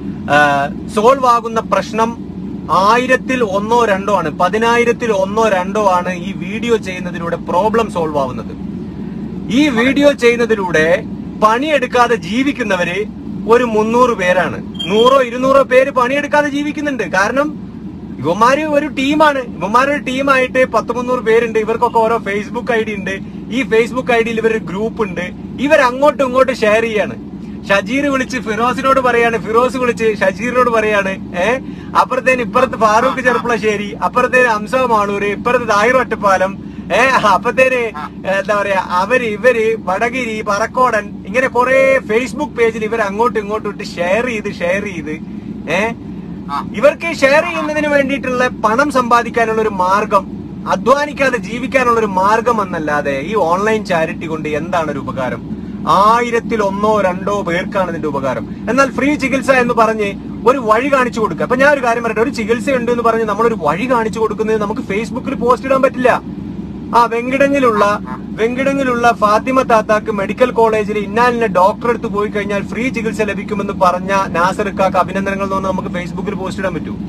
സോൾവ് ആകുന്ന പ്രശ്നം ആയിരത്തിൽ ഒന്നോ രണ്ടോ ആണ് പതിനായിരത്തിൽ ഒന്നോ രണ്ടോ ആണ് ഈ വീഡിയോ ചെയ്യുന്നതിലൂടെ പ്രോബ്ലം സോൾവ് ആവുന്നത് ഈ വീഡിയോ ചെയ്യുന്നതിലൂടെ പണിയെടുക്കാതെ ജീവിക്കുന്നവര് ഒരു മുന്നൂറ് പേരാണ് നൂറോ ഇരുന്നൂറോ പേര് പണിയെടുക്കാതെ ജീവിക്കുന്നുണ്ട് കാരണം ഇവന്മാര് ഒരു ടീമാണ് ഇവന്മാരൊരു ടീമായിട്ട് പത്ത് മുന്നൂറ് പേരുണ്ട് ഇവർക്കൊക്കെ ഓരോ ഫേസ്ബുക്ക് ഐ ഡി ഉണ്ട് ഈ ഫേസ്ബുക്ക് ഐ ഡിയിൽ ഇവരൊരു ഗ്രൂപ്പ് ഉണ്ട് ഇവർ അങ്ങോട്ടും ഇങ്ങോട്ടും ഷെയർ ചെയ്യാണ് ഷജീർ വിളിച്ച് ഫിറോസിനോട് പറയാണ് ഫിറോസ് വിളിച്ച് ഷജീറിനോട് പറയാണ് ഏഹ് അപ്പുറത്തേന് ഇപ്പുറത്ത് ഫാറൂഖ് ചെറുപ്പളശ്ശേരി അപ്പുറത്തേന് അംസ മാളൂര് ഇപ്പുറത്ത് താഹിർ ഒറ്റപ്പാലം ഏഹ് അപ്പത്തേന് എന്താ പറയാ അവര് ഇവര് വടകിരി പറക്കോടൻ ഇങ്ങനെ കുറെ ഫേസ്ബുക്ക് പേജിൽ ഇവർ അങ്ങോട്ടും ഇങ്ങോട്ടും ഇട്ട് ഷെയർ ചെയ്ത് ഷെയർ ചെയ്ത് ഏഹ് ഇവർക്ക് ഷെയർ ചെയ്യുന്നതിന് വേണ്ടിയിട്ടുള്ള പണം സമ്പാദിക്കാനുള്ള ഒരു മാർഗം അധ്വാനിക്കാതെ ജീവിക്കാനുള്ള ഒരു മാർഗം എന്നല്ലാതെ ഈ ഓൺലൈൻ ചാരിറ്റി കൊണ്ട് എന്താണ് ഒരു ഉപകാരം ആയിരത്തിൽ ഒന്നോ രണ്ടോ പേർക്കാണ് ഇതിന്റെ ഉപകാരം എന്നാൽ ഫ്രീ ചികിത്സ എന്ന് പറഞ്ഞ് ഒരു വഴി കാണിച്ചു കൊടുക്കുക അപ്പൊ ഞാൻ ഒരു കാര്യം പറയട്ടെ ഒരു ചികിത്സ ഉണ്ട് എന്ന് പറഞ്ഞ് നമ്മളൊരു വഴി കാണിച്ചു കൊടുക്കുന്നത് നമുക്ക് ഫേസ്ബുക്കിൽ പോസ്റ്റ് ഇടാൻ പറ്റില്ല ആ വെങ്കിടങ്ങിലുള്ള വെങ്കിടങ്ങിലുള്ള ഫാത്തിമ താത്താക്ക് മെഡിക്കൽ കോളേജിൽ ഇന്നാലിന്റെ ഡോക്ടർ അടുത്ത് പോയി കഴിഞ്ഞാൽ ഫ്രീ ചികിത്സ ലഭിക്കുമെന്ന് പറഞ്ഞ നാസർക്കാക്ക് അഭിനന്ദനങ്ങൾ എന്ന് പറഞ്ഞ് നമുക്ക് ഫേസ്ബുക്കിൽ പോസ്റ്റ് ഇടാൻ പറ്റൂ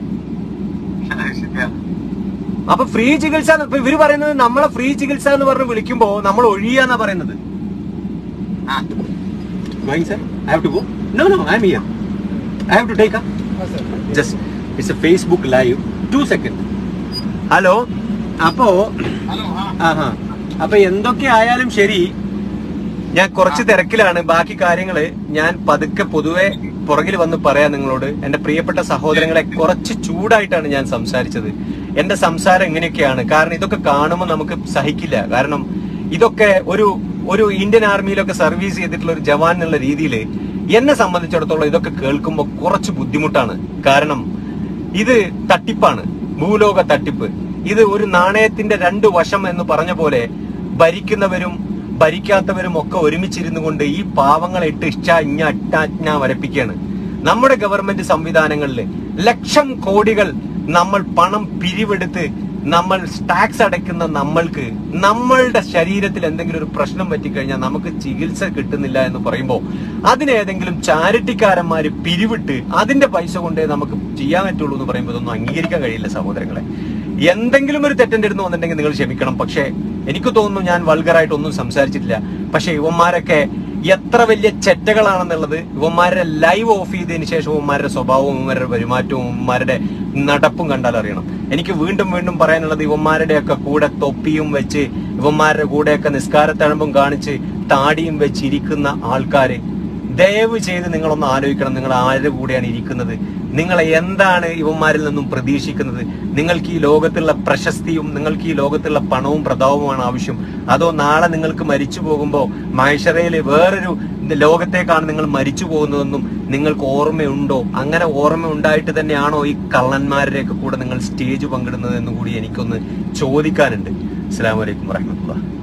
ശരിയാണ്. അപ്പൊ ഫ്രീ ചികിത്സ എന്ന് ഇപ്പൊ ഇവര് പറയുന്നത് നമ്മളെ ഫ്രീ ചികിത്സ എന്ന് പറഞ്ഞ് വിളിക്കുമ്പോ നമ്മൾ ഒഴിയാന്നാ പറയുന്നത് ആ. Going, sir? I have to go? No, no, I'm here. I have to take a... Just, it's a Facebook live. Two seconds. Hello അപ്പോ ഹലോ ആ ആഹാ അപ്പൊ എന്തൊക്കെ ആയാലും ശരി ഞാൻ കുറച്ച് തിരക്കിലാണ് ബാക്കി കാര്യങ്ങള് ഞാൻ പതുക്കെ പൊതുവെ പുറകിൽ വന്ന് പറയാം നിങ്ങളോട് എന്റെ പ്രിയപ്പെട്ട സഹോദരങ്ങളെ കുറച്ച് ചൂടായിട്ടാണ് ഞാൻ സംസാരിച്ചത് എന്റെ സംസാരം എങ്ങനെയൊക്കെയാണ് കാരണം ഇതൊക്കെ കാണുമ്പോൾ നമുക്ക് സഹിക്കില്ല കാരണം ഇതൊക്കെ ഒരു ഒരു ഇന്ത്യൻ ആർമിയിലൊക്കെ സർവീസ് ചെയ്തിട്ടുള്ള ഒരു ജവാൻ എന്നുള്ള രീതിയിൽ എന്നെ സംബന്ധിച്ചിടത്തോളം ഇതൊക്കെ കേൾക്കുമ്പോൾ കുറച്ച് ബുദ്ധിമുട്ടാണ് കാരണം ഇത് തട്ടിപ്പാണ് ഭൂലോക തട്ടിപ്പ് ഇത് ഒരു നാണയത്തിന്റെ രണ്ട് വശം എന്ന് പറഞ്ഞ പോലെ ഭരിക്കുന്നവരും ഭരിക്കാത്തവരും ഒക്കെ ഒരുമിച്ചിരുന്നു കൊണ്ട് ഈ പാവങ്ങളെ ഇട്ട് ഇഷ്ട ഇഞ്ഞ അറ്റാജ്ഞ വരപ്പിക്കുകയാണ് നമ്മുടെ ഗവൺമെന്റ് സംവിധാനങ്ങളിൽ ലക്ഷം കോടികൾ നമ്മൾ പണം പിരിവെടുത്ത് നമ്മൾ ടാക്സ് അടയ്ക്കുന്ന നമ്മൾക്ക് നമ്മളുടെ ശരീരത്തിൽ എന്തെങ്കിലും ഒരു പ്രശ്നം പറ്റിക്കഴിഞ്ഞാൽ നമുക്ക് ചികിത്സ കിട്ടുന്നില്ല എന്ന് പറയുമ്പോൾ അതിനേതെങ്കിലും ചാരിറ്റിക്കാരന്മാര് പിരിവിട്ട് അതിന്റെ പൈസ കൊണ്ടേ നമുക്ക് ചെയ്യാൻ പറ്റുള്ളൂ എന്ന് പറയുമ്പോൾ ഇതൊന്നും അംഗീകരിക്കാൻ കഴിയില്ല സഹോദരങ്ങളെ എന്തെങ്കിലും ഒരു തെറ്റെന്റെ അടുത്ത് വന്നിട്ടുണ്ടെങ്കിൽ നിങ്ങൾ ക്ഷമിക്കണം പക്ഷേ എനിക്ക് തോന്നുന്നു ഞാൻ വൾഗറായിട്ട് ഒന്നും സംസാരിച്ചിട്ടില്ല പക്ഷെ ഇവന്മാരൊക്കെ എത്ര വലിയ ചെറ്റകളാണെന്നുള്ളത് ഇവന്മാരുടെ ലൈവ് ഓഫ് ചെയ്തതിന് ശേഷം ഇവന്മാരുടെ സ്വഭാവവും ഇവന്മാരുടെ പെരുമാറ്റവും ഇവന്മാരുടെ നടപ്പും കണ്ടാൽ അറിയണം എനിക്ക് വീണ്ടും വീണ്ടും പറയാനുള്ളത് ഇവന്മാരുടെയൊക്കെ കൂടെ തൊപ്പിയും വെച്ച് ഇവന്മാരുടെ കൂടെയൊക്കെ നിസ്കാരത്തഴമ്പും കാണിച്ച് താടിയും വെച്ച് ഇരിക്കുന്ന ആൾക്കാര് ദയവ് ചെയ്ത് നിങ്ങളൊന്ന് ആലോചിക്കണം നിങ്ങൾ ആരുടെ കൂടെയാണ് ഇരിക്കുന്നത് നിങ്ങൾ എന്താണ് ഇവന്മാരിൽ നിന്നും പ്രതീക്ഷിക്കുന്നത് നിങ്ങൾക്ക് ഈ ലോകത്തുള്ള പ്രശസ്തിയും നിങ്ങൾക്ക് ഈ ലോകത്തുള്ള പണവും പ്രതാപവുമാണ് ആവശ്യം അതോ നാളെ നിങ്ങൾക്ക് മരിച്ചു പോകുമ്പോൾ മൈഷറയിൽ വേറൊരു ലോകത്തേക്കാണ് നിങ്ങൾ മരിച്ചു പോകുന്നതെന്നും നിങ്ങൾക്ക് ഓർമ്മയുണ്ടോ അങ്ങനെ ഓർമ്മ ഉണ്ടായിട്ട് തന്നെയാണോ ഈ കള്ളന്മാരുടെയൊക്കെ കൂടെ നിങ്ങൾ സ്റ്റേജ് പങ്കിടുന്നത് എന്നും കൂടി എനിക്കൊന്ന് ചോദിക്കാനുണ്ട് അസ്സാം വലൈക്കും വറഹമത്തുള്ള